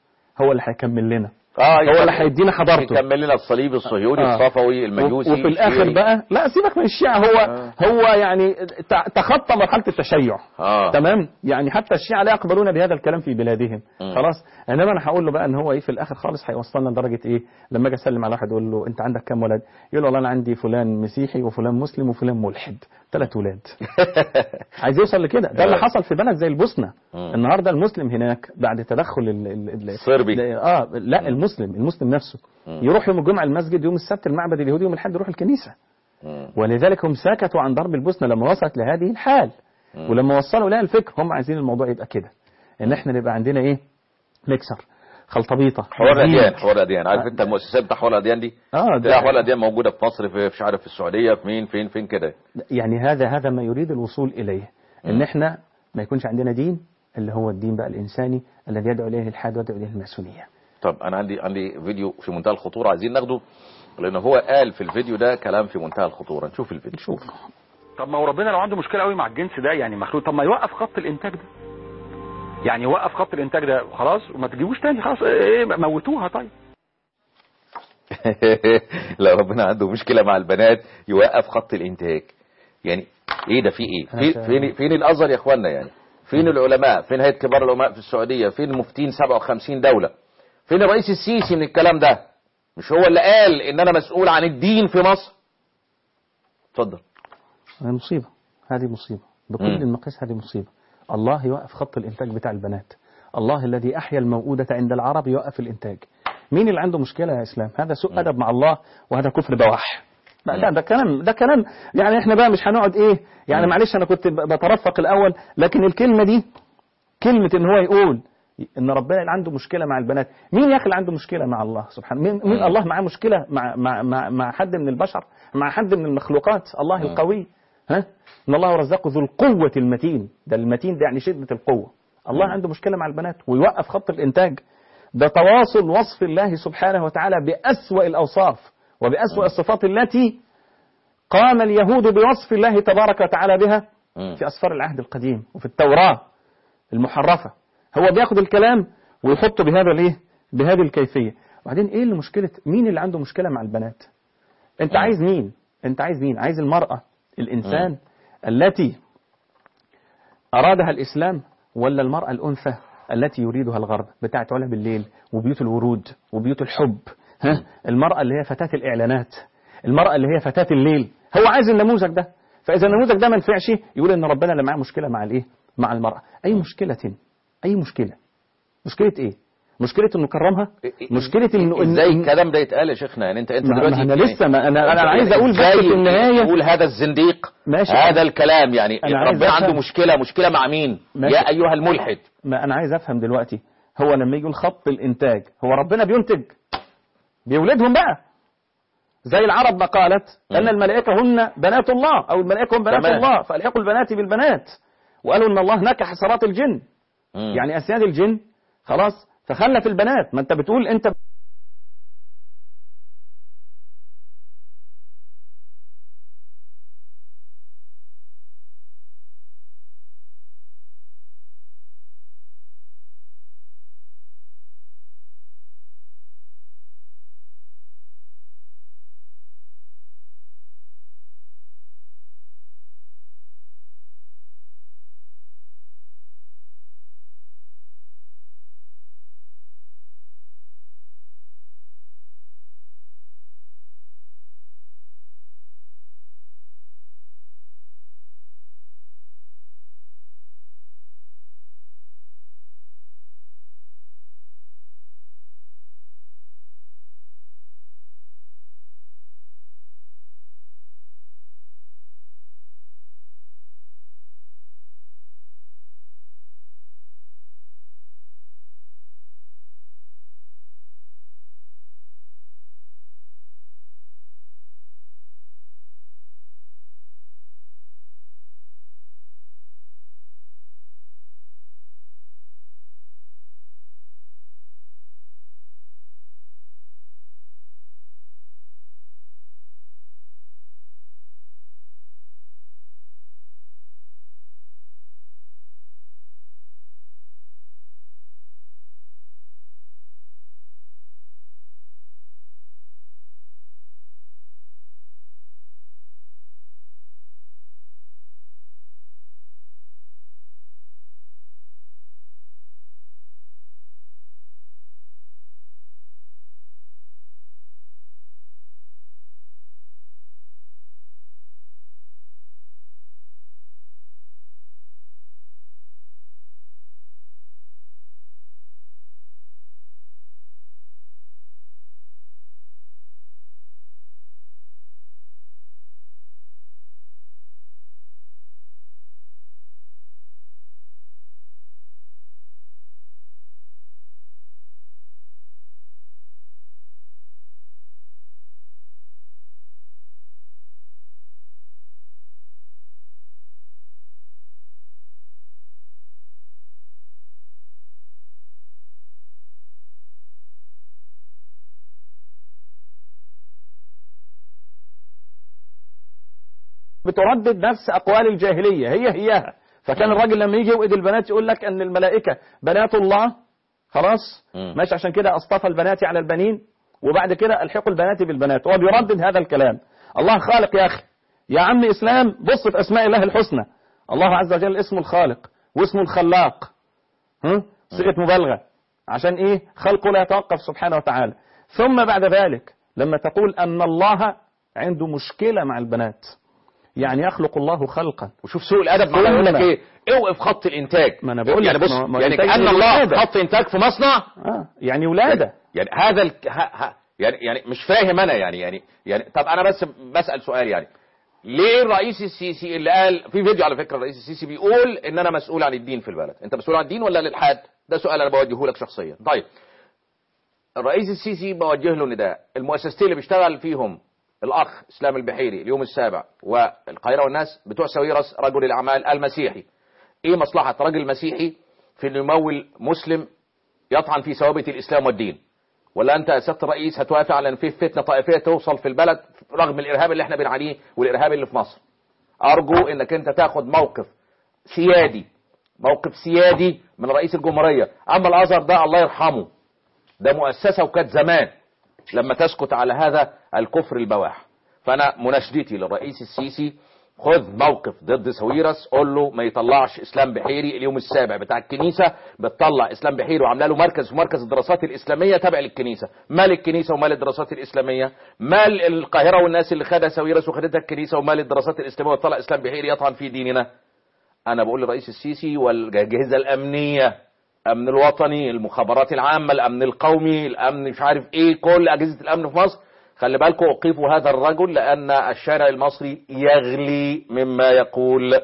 هو اللي هيكمل لنا اه هو اللي هيدينا حضارته يكمل لنا الصليب الصهيوني آه. الصفوي المجوسي وفي الاخر الشيعي. بقى لا سيبك من الشيعة هو آه. هو يعني ت- تخطى مرحلة التشيع اه تمام يعني حتى الشيعة لا يقبلون بهذا الكلام في بلادهم مم. خلاص انما انا هقول له بقى ان هو ايه في الاخر خالص هيوصلنا لدرجه ايه لما اجي اسلم على واحد اقول له انت عندك كام ولد يقول له والله انا عندي فلان مسيحي وفلان مسلم وفلان ملحد ثلاث ولاد عايز يوصل لكده ده اللي حصل في بلد زي البوسنه مم. النهارده المسلم هناك بعد تدخل ال ال ال الصربي. اه لا المسلم المسلم نفسه مم. يروح يوم الجمعه المسجد يوم السبت المعبد اليهودي يوم الاحد يروح الكنيسه مم. ولذلك هم سكتوا عن ضرب البوسنه لما وصلت لهذه الحال مم. ولما وصلوا لها الفكر هم عايزين الموضوع يبقى كده ان احنا نبقى عندنا ايه مكسر خلطبيطه حوار مزيج. الاديان حوار الاديان عارف انت المؤسسات بتاع حوار الاديان دي اه تلاقي ده حوار الاديان موجوده في مصر في مش عارف في السعوديه في مين فين فين كده يعني هذا هذا ما يريد الوصول اليه ان مم. احنا ما يكونش عندنا دين اللي هو الدين بقى الانساني الذي يدعو اليه الالحاد ويدعو اليه الماسونيه طب انا عندي عندي فيديو في منتهى الخطوره عايزين ناخده لان هو قال في الفيديو ده كلام في منتهى الخطوره نشوف الفيديو شوف طب ما هو ربنا لو عنده مشكله قوي مع الجنس ده يعني مخلوق طب ما يوقف خط الانتاج ده يعني يوقف خط الانتاج ده خلاص وما تجيبوش تاني خلاص ايه موتوها طيب لو ربنا عنده مشكله مع البنات يوقف خط الانتاج يعني ايه ده في ايه في فين فين الازهر يا اخوانا يعني فين العلماء فين هيئه كبار العلماء في السعوديه فين المفتين 57 دوله فين الرئيس السيسي من الكلام ده مش هو اللي قال ان انا مسؤول عن الدين في مصر اتفضل هذه مصيبه هذه مصيبه بكل مم. المقاييس هذه مصيبه الله يوقف خط الانتاج بتاع البنات الله الذي احيا الموءودة عند العرب يوقف الانتاج مين اللي عنده مشكله يا اسلام هذا سوء ادب مع الله وهذا كفر بواح لا ده, ده كلام ده كلام يعني احنا بقى مش هنقعد ايه يعني مم. معلش انا كنت ب- بترفق الاول لكن الكلمه دي كلمه ان هو يقول ان ربنا اللي عنده مشكله مع البنات مين يا اخي اللي عنده مشكله مع الله سبحانه مين, مين مم. الله معاه مشكله مع مع مع, مع حد من البشر مع حد من المخلوقات الله مم. القوي ها ان الله رزقه ذو القوه المتين ده المتين ده يعني شده القوه الله مم. عنده مشكله مع البنات ويوقف خط الانتاج ده تواصل وصف الله سبحانه وتعالى بأسوأ الأوصاف وبأسوأ الصفات التي قام اليهود بوصف الله تبارك وتعالى بها مم. في أسفار العهد القديم وفي التوراة المحرفة هو بياخد الكلام ويحطه بهذا الايه بهذه الكيفية وبعدين ايه اللي مشكلة مين اللي عنده مشكلة مع البنات انت مم. عايز مين انت عايز مين عايز المرأة الإنسان التي أرادها الإسلام ولا المرأة الأنثى التي يريدها الغرب بتاعت علب الليل وبيوت الورود وبيوت الحب ها المرأة اللي هي فتاة الإعلانات المرأة اللي هي فتاة الليل هو عايز النموذج ده فإذا النموذج ده ما نفعش يقول إن ربنا اللي معاه مشكلة مع الإيه مع المرأة أي مشكلة أي مشكلة مشكلة إيه مشكلة إنه كرمها مشكلة إنه إن- ازاي إن- الكلام ده يتقال يا شيخنا يعني انت انت ما- دلوقتي ما أنا يعني- لسه ما أنا أنا يعني عايز أقول بس إزاي في النهاية تقول هذا الزنديق ماشي. هذا الكلام يعني أنا عايز ربنا عنده أفهم. مشكلة مشكلة مع مين ماشي. يا أيها الملحد ما انا عايز افهم دلوقتي هو لما يجي خط الانتاج هو ربنا بينتج بيولدهم بقى زي العرب ما قالت ان الملائكه هن بنات الله او الملائكه هم بنات تمام. الله فالحقوا البنات بالبنات وقالوا ان الله نكح سرات الجن مم. يعني اسياد الجن خلاص فخلف البنات ما انت بتقول انت بتردد نفس اقوال الجاهليه هي هيها فكان الراجل لما يجي يوئد البنات يقول لك ان الملائكه بنات الله خلاص مم. ماشي عشان كده اصطفى البنات على البنين وبعد كده الحقوا البنات بالبنات هو بيردد هذا الكلام الله خالق يا اخي يا عم اسلام بص في اسماء الله الحسنى الله عز وجل اسمه الخالق واسمه الخلاق ها صيغه مبالغه عشان ايه خلقه لا يتوقف سبحانه وتعالى ثم بعد ذلك لما تقول ان الله عنده مشكله مع البنات يعني يخلق الله خلقا وشوف سوء الادب معناه يقول لك ثم- ايه اوقف خط الانتاج ما أنا بقول يعني لك بص ما- ما يعني الإنتاج كان الله ولادة. خط انتاج في مصنع آه يعني ولاده يعني هذا الك... ها... ها... يعني يعني مش فاهم انا يعني يعني يعني طب انا بس بسال سؤال يعني ليه الرئيس السيسي اللي قال في فيديو على فكره الرئيس السيسي بيقول ان انا مسؤول عن الدين في البلد انت مسؤول عن الدين ولا الالحاد ده سؤال انا بوجهه لك شخصيا طيب الرئيس السيسي بوجه له نداء المؤسستين اللي بيشتغل فيهم الاخ اسلام البحيري اليوم السابع والقاهره والناس بتوع ساويرس رجل الاعمال المسيحي ايه مصلحه رجل مسيحي في انه يمول مسلم يطعن في ثوابت الاسلام والدين ولا انت يا سياده الرئيس هتوافق على ان في فتنه طائفيه توصل في البلد رغم الارهاب اللي احنا بنعانيه والارهاب اللي في مصر ارجو انك انت تاخد موقف سيادي موقف سيادي من رئيس الجمهوريه اما الازهر ده الله يرحمه ده مؤسسه وكانت زمان لما تسكت على هذا الكفر البواح فانا مناشدتي للرئيس السيسي خذ موقف ضد سويرس قول له ما يطلعش اسلام بحيري اليوم السابع بتاع الكنيسه بتطلع اسلام بحيري وعامله له مركز في مركز الدراسات الاسلاميه تابع للكنيسه مال الكنيسه ومال الدراسات الاسلاميه مال القاهره والناس اللي خدها سويرس وخدتها الكنيسه ومال الدراسات الاسلاميه وطلع اسلام بحيري يطعن في ديننا انا بقول للرئيس السيسي والاجهزه الامنيه الامن الوطني المخابرات العامه الامن القومي الامن مش عارف ايه كل اجهزه الامن في مصر خلي بالكم اوقفوا هذا الرجل لان الشارع المصري يغلي مما يقول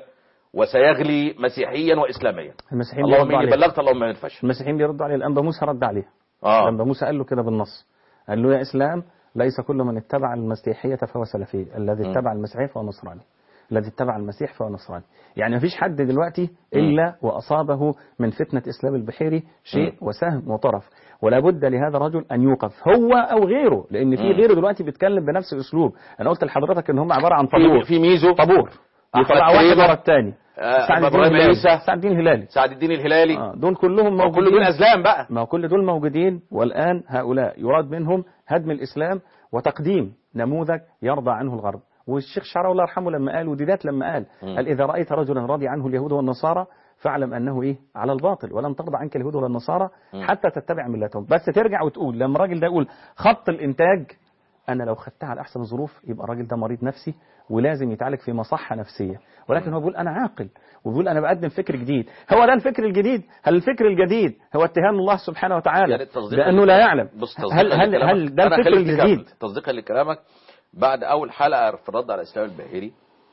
وسيغلي مسيحيا واسلاميا المسيحيين اللهم بيردوا اني عليه بلغت اللهم اني فشل المسيحيين بيردوا عليه الانبا موسى رد عليه اه الانبا موسى قال له كده بالنص قال له يا اسلام ليس كل من اتبع المسيحيه فهو سلفي الذي م. اتبع المسيحيه فهو نصراني الذي اتبع المسيح فهو نصراني يعني مفيش حد دلوقتي الا واصابه من فتنه اسلام البحيري شيء وسهم وطرف ولا بد لهذا الرجل ان يوقف هو او غيره لان في م. غيره دلوقتي بيتكلم بنفس الاسلوب انا قلت لحضرتك ان هم عباره عن في طابور في ميزو طابور أحمد يطلع واحد كريمة. ورا الثاني آه، سعد الدين إبراهيم الهلالي عيسى. سعد الدين الهلالي سعد الدين الهلالي آه، دول كلهم وكل موجودين دول ازلام بقى ما هو كل دول موجودين والآن هؤلاء يراد منهم هدم الإسلام وتقديم نموذج يرضى عنه الغرب والشيخ شعراوي الله يرحمه لما قال وديدات لما قال مم. قال إذا رأيت رجلا راضي عنه اليهود والنصارى فاعلم أنه إيه على الباطل ولن ترضى عنك اليهود ولا النصارى مم. حتى تتبع ملتهم بس ترجع وتقول لما الراجل ده يقول خط الإنتاج أنا لو خدتها على أحسن الظروف يبقى الراجل ده مريض نفسي ولازم يتعالج في مصحة نفسية ولكن هو بيقول أنا عاقل وبيقول أنا بقدم فكر جديد هو ده الفكر الجديد هل الفكر الجديد هو اتهام الله سبحانه وتعالى يعني التصديق لأنه لا يعلم بص تصديقا هل هل لكلامك- هل ده أنا الفكر خليك تكمل. الجديد تصديقا لكلامك بعد اول حلقه في الرد على الاسلام البحيري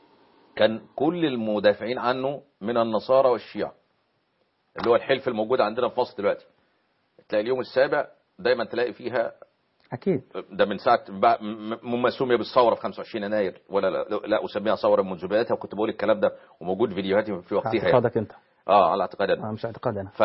كان كل المدافعين عنه من النصارى والشيعة اللي هو الحلف الموجود عندنا في مصر دلوقتي تلاقي اليوم السابع دايما تلاقي فيها أكيد ده من ساعه بقى- م- مما سمي بالثوره في 25 يناير ولا لا, لا اسميها ثوره منذ بدايتها وكنت بقول الكلام ده وموجود فيديوهاتي في وقتها يعني. اعتقادك أنت اه على اعتقاد انا آه، مش اعتقاد أنا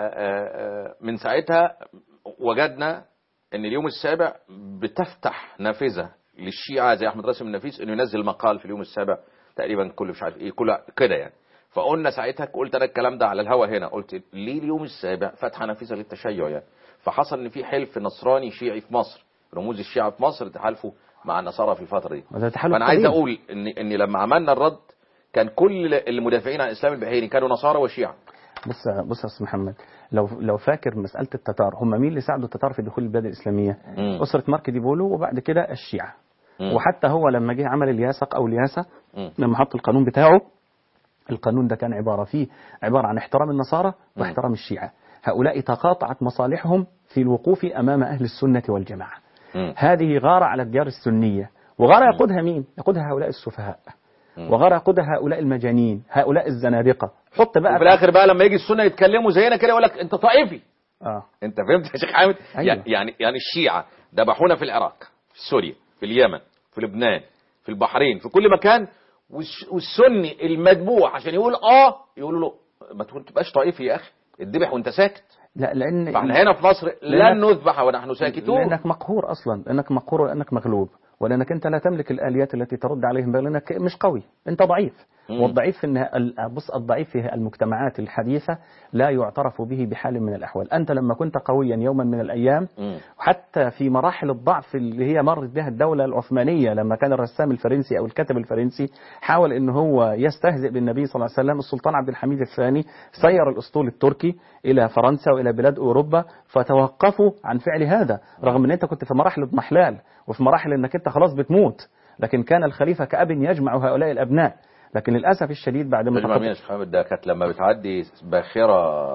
فمن ساعتها وجدنا ان اليوم السابع بتفتح نافذه للشيعه زي احمد راسم النفيس انه ينزل مقال في اليوم السابع تقريبا كل مش عارف ايه كل كده يعني فقلنا ساعتها قلت انا الكلام ده على الهوا هنا قلت ليه اليوم السابع فتح نافذه للتشيع يعني فحصل ان في حلف نصراني شيعي في مصر رموز الشيعة في مصر تحالفوا مع النصارى في الفتره دي وده تحالف فانا عايز قديم. اقول ان ان لما عملنا الرد كان كل المدافعين عن الاسلام البحيري كانوا نصارى وشيعة بص بص يا استاذ محمد لو لو فاكر مساله التتار هم مين اللي ساعدوا التتار في دخول البلاد الاسلاميه؟ مم. اسره مارك دي بولو وبعد كده الشيعه مم. وحتى هو لما جه عمل الياسق او الياسه مم. لما حط القانون بتاعه القانون ده كان عباره فيه عباره عن احترام النصارى واحترام الشيعه هؤلاء تقاطعت مصالحهم في الوقوف امام اهل السنه والجماعه مم. هذه غارة على الديار السنية وغارة يقودها مين؟ يقودها هؤلاء السفهاء مم. وغارة يقودها هؤلاء المجانين هؤلاء الزنادقة حط بقى وفي الاخر بقى لما يجي السنه يتكلموا زينا كده يقول لك انت طائفي آه. انت فهمت يا شيخ حامد أيوة. يعني يعني يعني الشيعة ذبحونا في العراق في سوريا في اليمن في لبنان في البحرين في كل مكان والش- والسني المذبوح عشان يقول اه يقولوا له ما تبقاش طائفي يا اخي اتذبح وانت ساكت لا لأن فاحنا هنا في مصر لن نذبح ونحن ساكتون لأنك مقهور أصلا لأنك مقهور لأنك مغلوب ولأنك أنت لا تملك الآليات التي ترد عليهم بل لأنك مش قوي أنت ضعيف مم. والضعيف في النها... ال- بص الضعيف في المجتمعات الحديثة لا يعترف به بحال من الأحوال أنت لما كنت قويا يوما من الأيام مم. حتى في مراحل الضعف اللي هي مرت بها الدولة العثمانية لما كان الرسام الفرنسي أو الكاتب الفرنسي حاول أن هو يستهزئ بالنبي صلى الله عليه وسلم السلطان عبد الحميد الثاني سير الأسطول التركي إلى فرنسا وإلى بلاد أوروبا فتوقفوا عن فعل هذا رغم أن أنت كنت في مراحل اضمحلال وفي مراحل أنك أنت خلاص بتموت لكن كان الخليفة كأب يجمع هؤلاء الأبناء لكن للأسف الشديد بعد ما تجمع مين يا شيخ حامد ده كانت لما بتعدي باخرة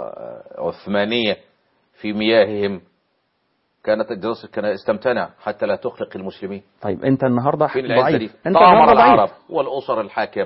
عثمانية في مياههم كانت الدراسة كان تمتنع حتى لا تخلق المسلمين طيب أنت النهاردة فين العزة ضعيف دي أنت طامر النهاردة العرب ضعيف والأسر الحاكمة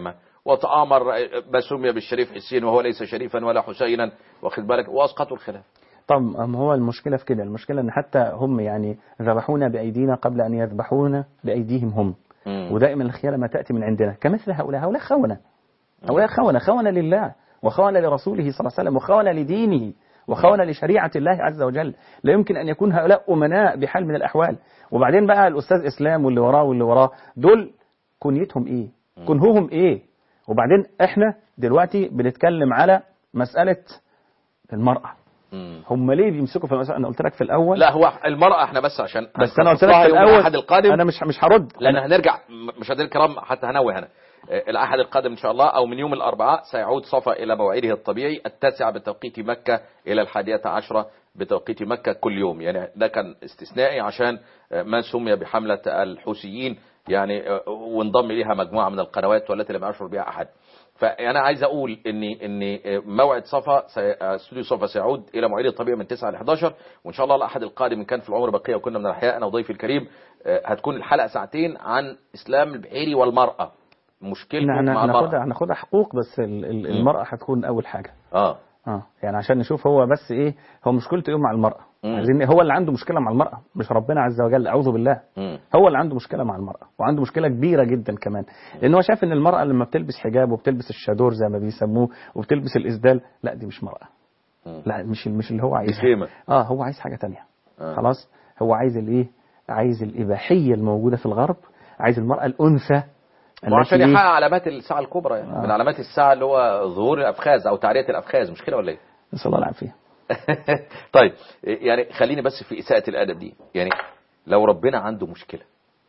وتآمر ما سمي بالشريف حسين وهو ليس شريفا ولا حسينا واخد بالك واسقطوا الخلاف طب ما هو المشكلة في كده المشكلة ان حتى هم يعني ذبحونا بأيدينا قبل أن يذبحونا بأيديهم هم مم. ودائما الخيانة ما تأتي من عندنا كمثل هؤلاء هؤلاء خونة هؤلاء خونة خونة لله وخونة لرسوله صلى الله عليه وسلم وخونة لدينه وخونة لشريعة الله عز وجل لا يمكن أن يكون هؤلاء أمناء بحال من الأحوال وبعدين بقى الأستاذ إسلام واللي وراه واللي وراه دول كنيتهم إيه كنهوهم إيه وبعدين إحنا دلوقتي بنتكلم على مسألة المرأة مم. هم ليه بيمسكوا في المسألة أنا قلت لك في الأول لا هو المرأة احنا بس عشان بس أنا قلت لك هنخصصها في يوم الأول الأحد القادم أنا مش مش هرد لان هنرجع م- مشاهدينا الكرام حتى هنوه هنا آه، الاحد القادم ان شاء الله او من يوم الاربعاء سيعود صفا الى موعده الطبيعي التاسع بتوقيت مكه الى الحادية عشرة بتوقيت مكه كل يوم يعني ده كان استثنائي عشان آه، ما سمي بحمله الحوثيين يعني آه، وانضم اليها مجموعه من القنوات والتي لم يشعر بها احد فانا عايز اقول ان ان موعد صفا سي- استوديو صفا سيعود الى موعده الطبيعي من 9 ل 11 وان شاء الله الاحد القادم ان كان في العمر بقيه وكنا من الاحياء انا وضيفي الكريم آه، هتكون الحلقه ساعتين عن اسلام البحيري والمراه مشكلته احنا مع هناخدها المراه هناخدها حقوق بس ال- ال- مم. المرأة هتكون أول حاجة اه اه يعني عشان نشوف هو بس ايه هو مشكلته ايه مع المرأة مم. عايزين هو اللي عنده مشكلة مع المرأة مش ربنا عز وجل أعوذ بالله مم. هو اللي عنده مشكلة مع المرأة وعنده مشكلة كبيرة جدا كمان لأن هو شايف إن المرأة لما بتلبس حجاب وبتلبس الشادور زي ما بيسموه وبتلبس الإسدال لا دي مش مرأة مم. لا مش مش اللي هو عايزها خيمة. اه هو عايز حاجة تانية آه. خلاص هو عايز الايه عايز الإباحية الموجودة في الغرب عايز المرأة الأنثى وعشان التي- يحقق علامات الساعه الكبرى يعني آه. من علامات الساعه اللي هو ظهور الافخاذ او تعريه الافخاذ مش كده ولا ايه؟ نسأل الله العافية طيب يعني خليني بس في اساءه الادب دي يعني لو ربنا عنده مشكله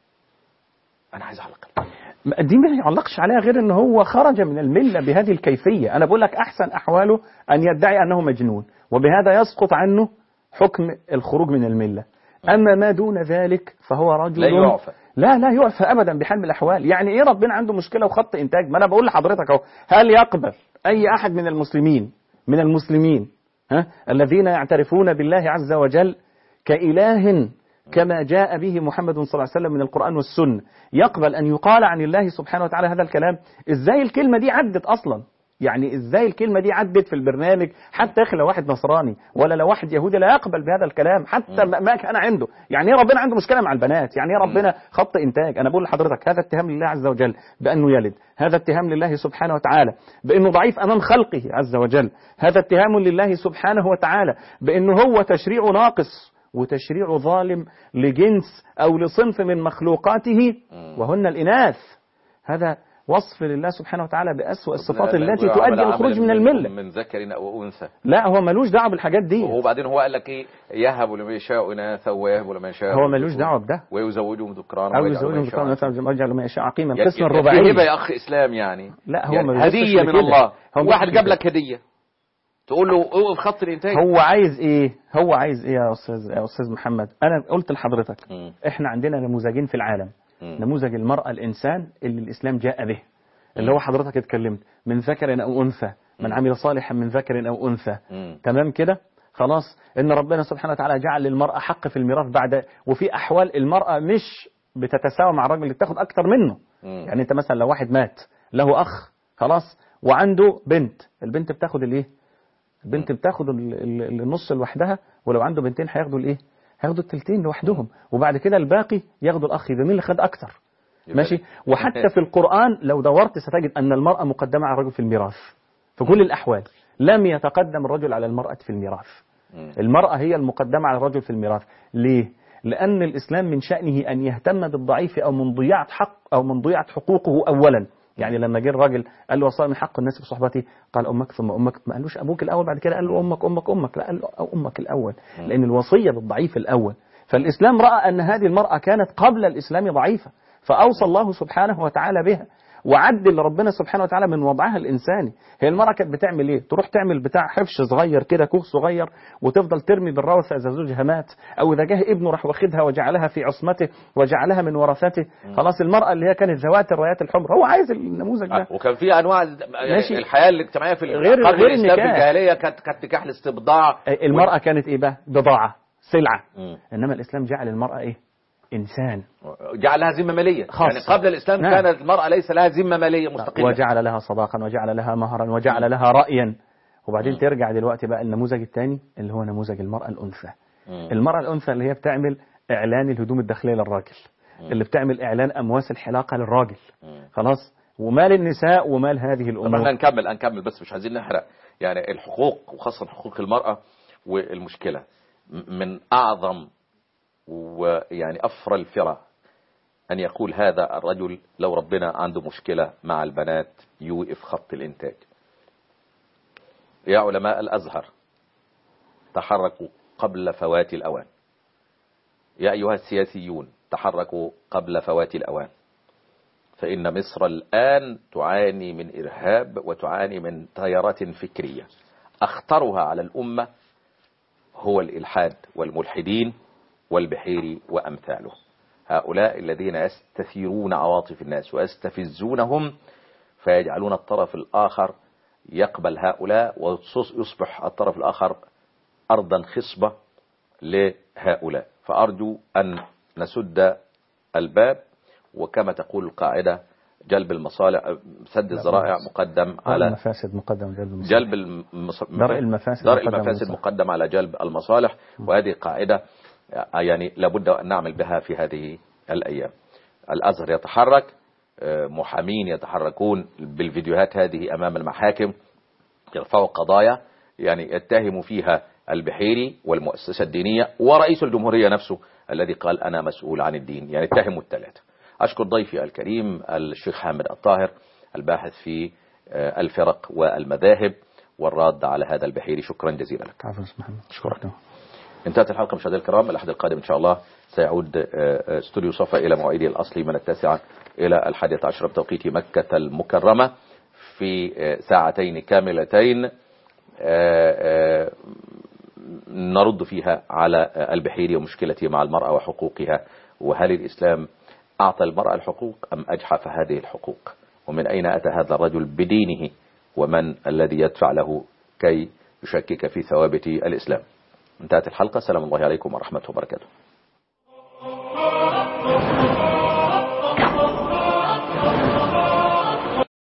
انا عايز اعلق دي ما يعلقش عليها غير ان هو خرج من المله بهذه الكيفيه انا بقول لك احسن احواله ان يدعي انه مجنون وبهذا يسقط عنه حكم الخروج من المله اما ما دون ذلك فهو رجل لا يعفى. لا لا يعفى ابدا بحال من الاحوال يعني ايه ربنا عنده مشكله وخط انتاج ما انا بقول لحضرتك اهو هل يقبل اي احد من المسلمين من المسلمين ها الذين يعترفون بالله عز وجل كإله كما جاء به محمد صلى الله عليه وسلم من القرآن والسنة يقبل أن يقال عن الله سبحانه وتعالى هذا الكلام إزاي الكلمة دي عدت أصلا يعني إزاي الكلمة دي عدت في البرنامج حتى يا أخي لو واحد نصراني ولا لو واحد يهودي لا يقبل بهذا الكلام حتى ما ما كان عنده يعني ايه ربنا عنده مشكلة مع البنات يعني ايه ربنا خط إنتاج أنا بقول لحضرتك هذا اتهام لله عز وجل بأنه يلد هذا اتهام لله سبحانه وتعالى بأنه ضعيف أمام خلقه عز وجل هذا اتهام لله سبحانه وتعالى بأنه هو تشريع ناقص وتشريع ظالم لجنس أو لصنف من مخلوقاته وهن الإناث هذا وصف لله سبحانه وتعالى بأسوأ الصفات لا- لا التي يقول تؤدي عمل الخروج عمل من الملة من ذكر او انثى لا هو ملوش دعوة بالحاجات دي وبعدين هو قال لك ايه يهب لمن يشاء اناثا ويهب لمن يشاء هو ملوش دعوة بده ويزوجهم ذكرانا أو ويجعل يزوجهم من يشاء ذكرانا ويجعل ما يشاء عقيما يعني القسم يعني في الرباعي هبه يا اخ اسلام يعني لا هو يعني ما بيبصش هديه من لكده. الله هو واحد بيبصش جاب لكده. لك هديه تقول له اوقف خط الانتاج هو عايز ايه هو عايز ايه يا استاذ يا استاذ محمد انا قلت لحضرتك مم. احنا عندنا نموذجين في العالم مم. نموذج المرأة الإنسان اللي الإسلام جاء به اللي هو حضرتك اتكلمت من ذكر أو أنثى من عمل صالحا من ذكر أو أنثى مم. تمام كده خلاص إن ربنا سبحانه وتعالى جعل للمرأة حق في الميراث بعد وفي أحوال المرأة مش بتتساوى مع الراجل اللي بتاخد أكتر منه مم. يعني أنت مثلا لو واحد مات له أخ خلاص وعنده بنت البنت بتاخد الإيه البنت بتاخد ال- ال- النص لوحدها ولو عنده بنتين هياخدوا الايه هياخدوا التلتين لوحدهم وبعد كده الباقي ياخدوا الاخ يبقى مين اللي خد اكتر يبقى ماشي ليه؟ وحتى في القرآن لو دورت ستجد أن المرأة مقدمة على الرجل في الميراث في كل الأحوال لم يتقدم الرجل على المرأة في الميراث مم. المرأة هي المقدمة على الرجل في الميراث ليه؟ لأن الإسلام من شأنه أن يهتم بالضعيف أو من ضياعة حق أو من ضياعة حقوقه أولا يعني لما جه الراجل قال له وصار من حق الناس بصحبتي قال أمك ثم أمك ما قالوش أبوك الأول بعد كده قال له أمك أمك أمك لا قال له أو أمك الأول لأن الوصية بالضعيف الأول فالإسلام رأى أن هذه المرأة كانت قبل الإسلام ضعيفة فأوصى الله سبحانه وتعالى بها وعدل ربنا سبحانه وتعالى من وضعها الإنساني هي المرأة كانت بتعمل إيه تروح تعمل بتاع حفش صغير كده كوخ صغير وتفضل ترمي بالروثة إذا زوجها مات أو إذا جه ابنه راح واخدها وجعلها في عصمته وجعلها من ورثته خلاص المرأة اللي هي كانت ذوات الرايات الحمر هو عايز النموذج ده آه، وكان في انواع ماشي. الحياه الاجتماعيه في غير- قبل غير الاسلام في النكاح. الجاهليه كانت كانت نكاح الاستبضاع المرأة كانت إيه بقى بضاعة سلعة مم. إنما الإسلام جعل المرأة إيه إنسان جعلها ذمة مالية خاصة. يعني قبل الإسلام نعم. كانت المرأة ليس لها ذمة مالية مستقلة وجعل لها صداقا وجعل لها مهرا وجعل لها رأيا وبعدين مم. ترجع دلوقتي بقى النموذج الثاني اللي هو نموذج المرأة الأنثى مم. المرأة الأنثى اللي هي بتعمل إعلان الهدوم الداخلية للراجل اللي بتعمل إعلان أمواس الحلاقة للراجل مم. خلاص ومال النساء ومال هذه طب احنا الأمور نكمل نكمل بس مش عايزين نحرق يعني الحقوق وخاصة حقوق المرأة والمشكلة م- من أعظم ويعني أفرى الفرى أن يقول هذا الرجل لو ربنا عنده مشكلة مع البنات يوقف خط الإنتاج يا علماء الأزهر تحركوا قبل فوات الأوان يا أيها السياسيون تحركوا قبل فوات الأوان فإن مصر الآن تعاني من إرهاب وتعاني من تيارات فكرية أخطرها على الأمة هو الإلحاد والملحدين والبحيري وأمثاله هؤلاء الذين يستثيرون عواطف الناس ويستفزونهم فيجعلون الطرف الآخر يقبل هؤلاء ويصبح الطرف الآخر أرضا خصبة لهؤلاء فأرجو أن نسد الباب وكما تقول القاعدة جلب المصالح سد الذرائع مقدم درء على المفاسد مقدم جلب المصالح. جلب المص... درء المفاسد درء مقدم المفاسد المصالح. مقدم على جلب المصالح وهذه قاعدة يعني لابد أن نعمل بها في هذه الأيام الأزهر يتحرك آه، محامين يتحركون بالفيديوهات هذه أمام المحاكم يرفعوا قضايا يعني يتهم فيها البحيري والمؤسسة الدينية ورئيس الجمهورية نفسه الذي قال أنا مسؤول عن الدين يعني اتهموا الثلاثة أشكر ضيفي الكريم الشيخ حامد الطاهر الباحث في آه، الفرق والمذاهب والراد على هذا البحيري شكرا جزيلا لك عفوا أستاذ محمد أشكرك انتهت الحلقة مشاهدينا الكرام الأحد القادم إن شاء الله سيعود آه، آه، استوديو صفا إلى موعده الأصلي من التاسعة إلى الحادية عشر بتوقيت مكة المكرمة في آه، ساعتين كاملتين آه، آه، نرد فيها على آه، البحيري ومشكلته مع المرأة وحقوقها وهل الإسلام أعطى المرأة الحقوق أم أجحف هذه الحقوق ومن أين أتى هذا الرجل بدينه ومن الذي يدفع له كي يشكك في ثوابت الإسلام انتهت الحلقة سلام الله عليكم ورحمة وبركاته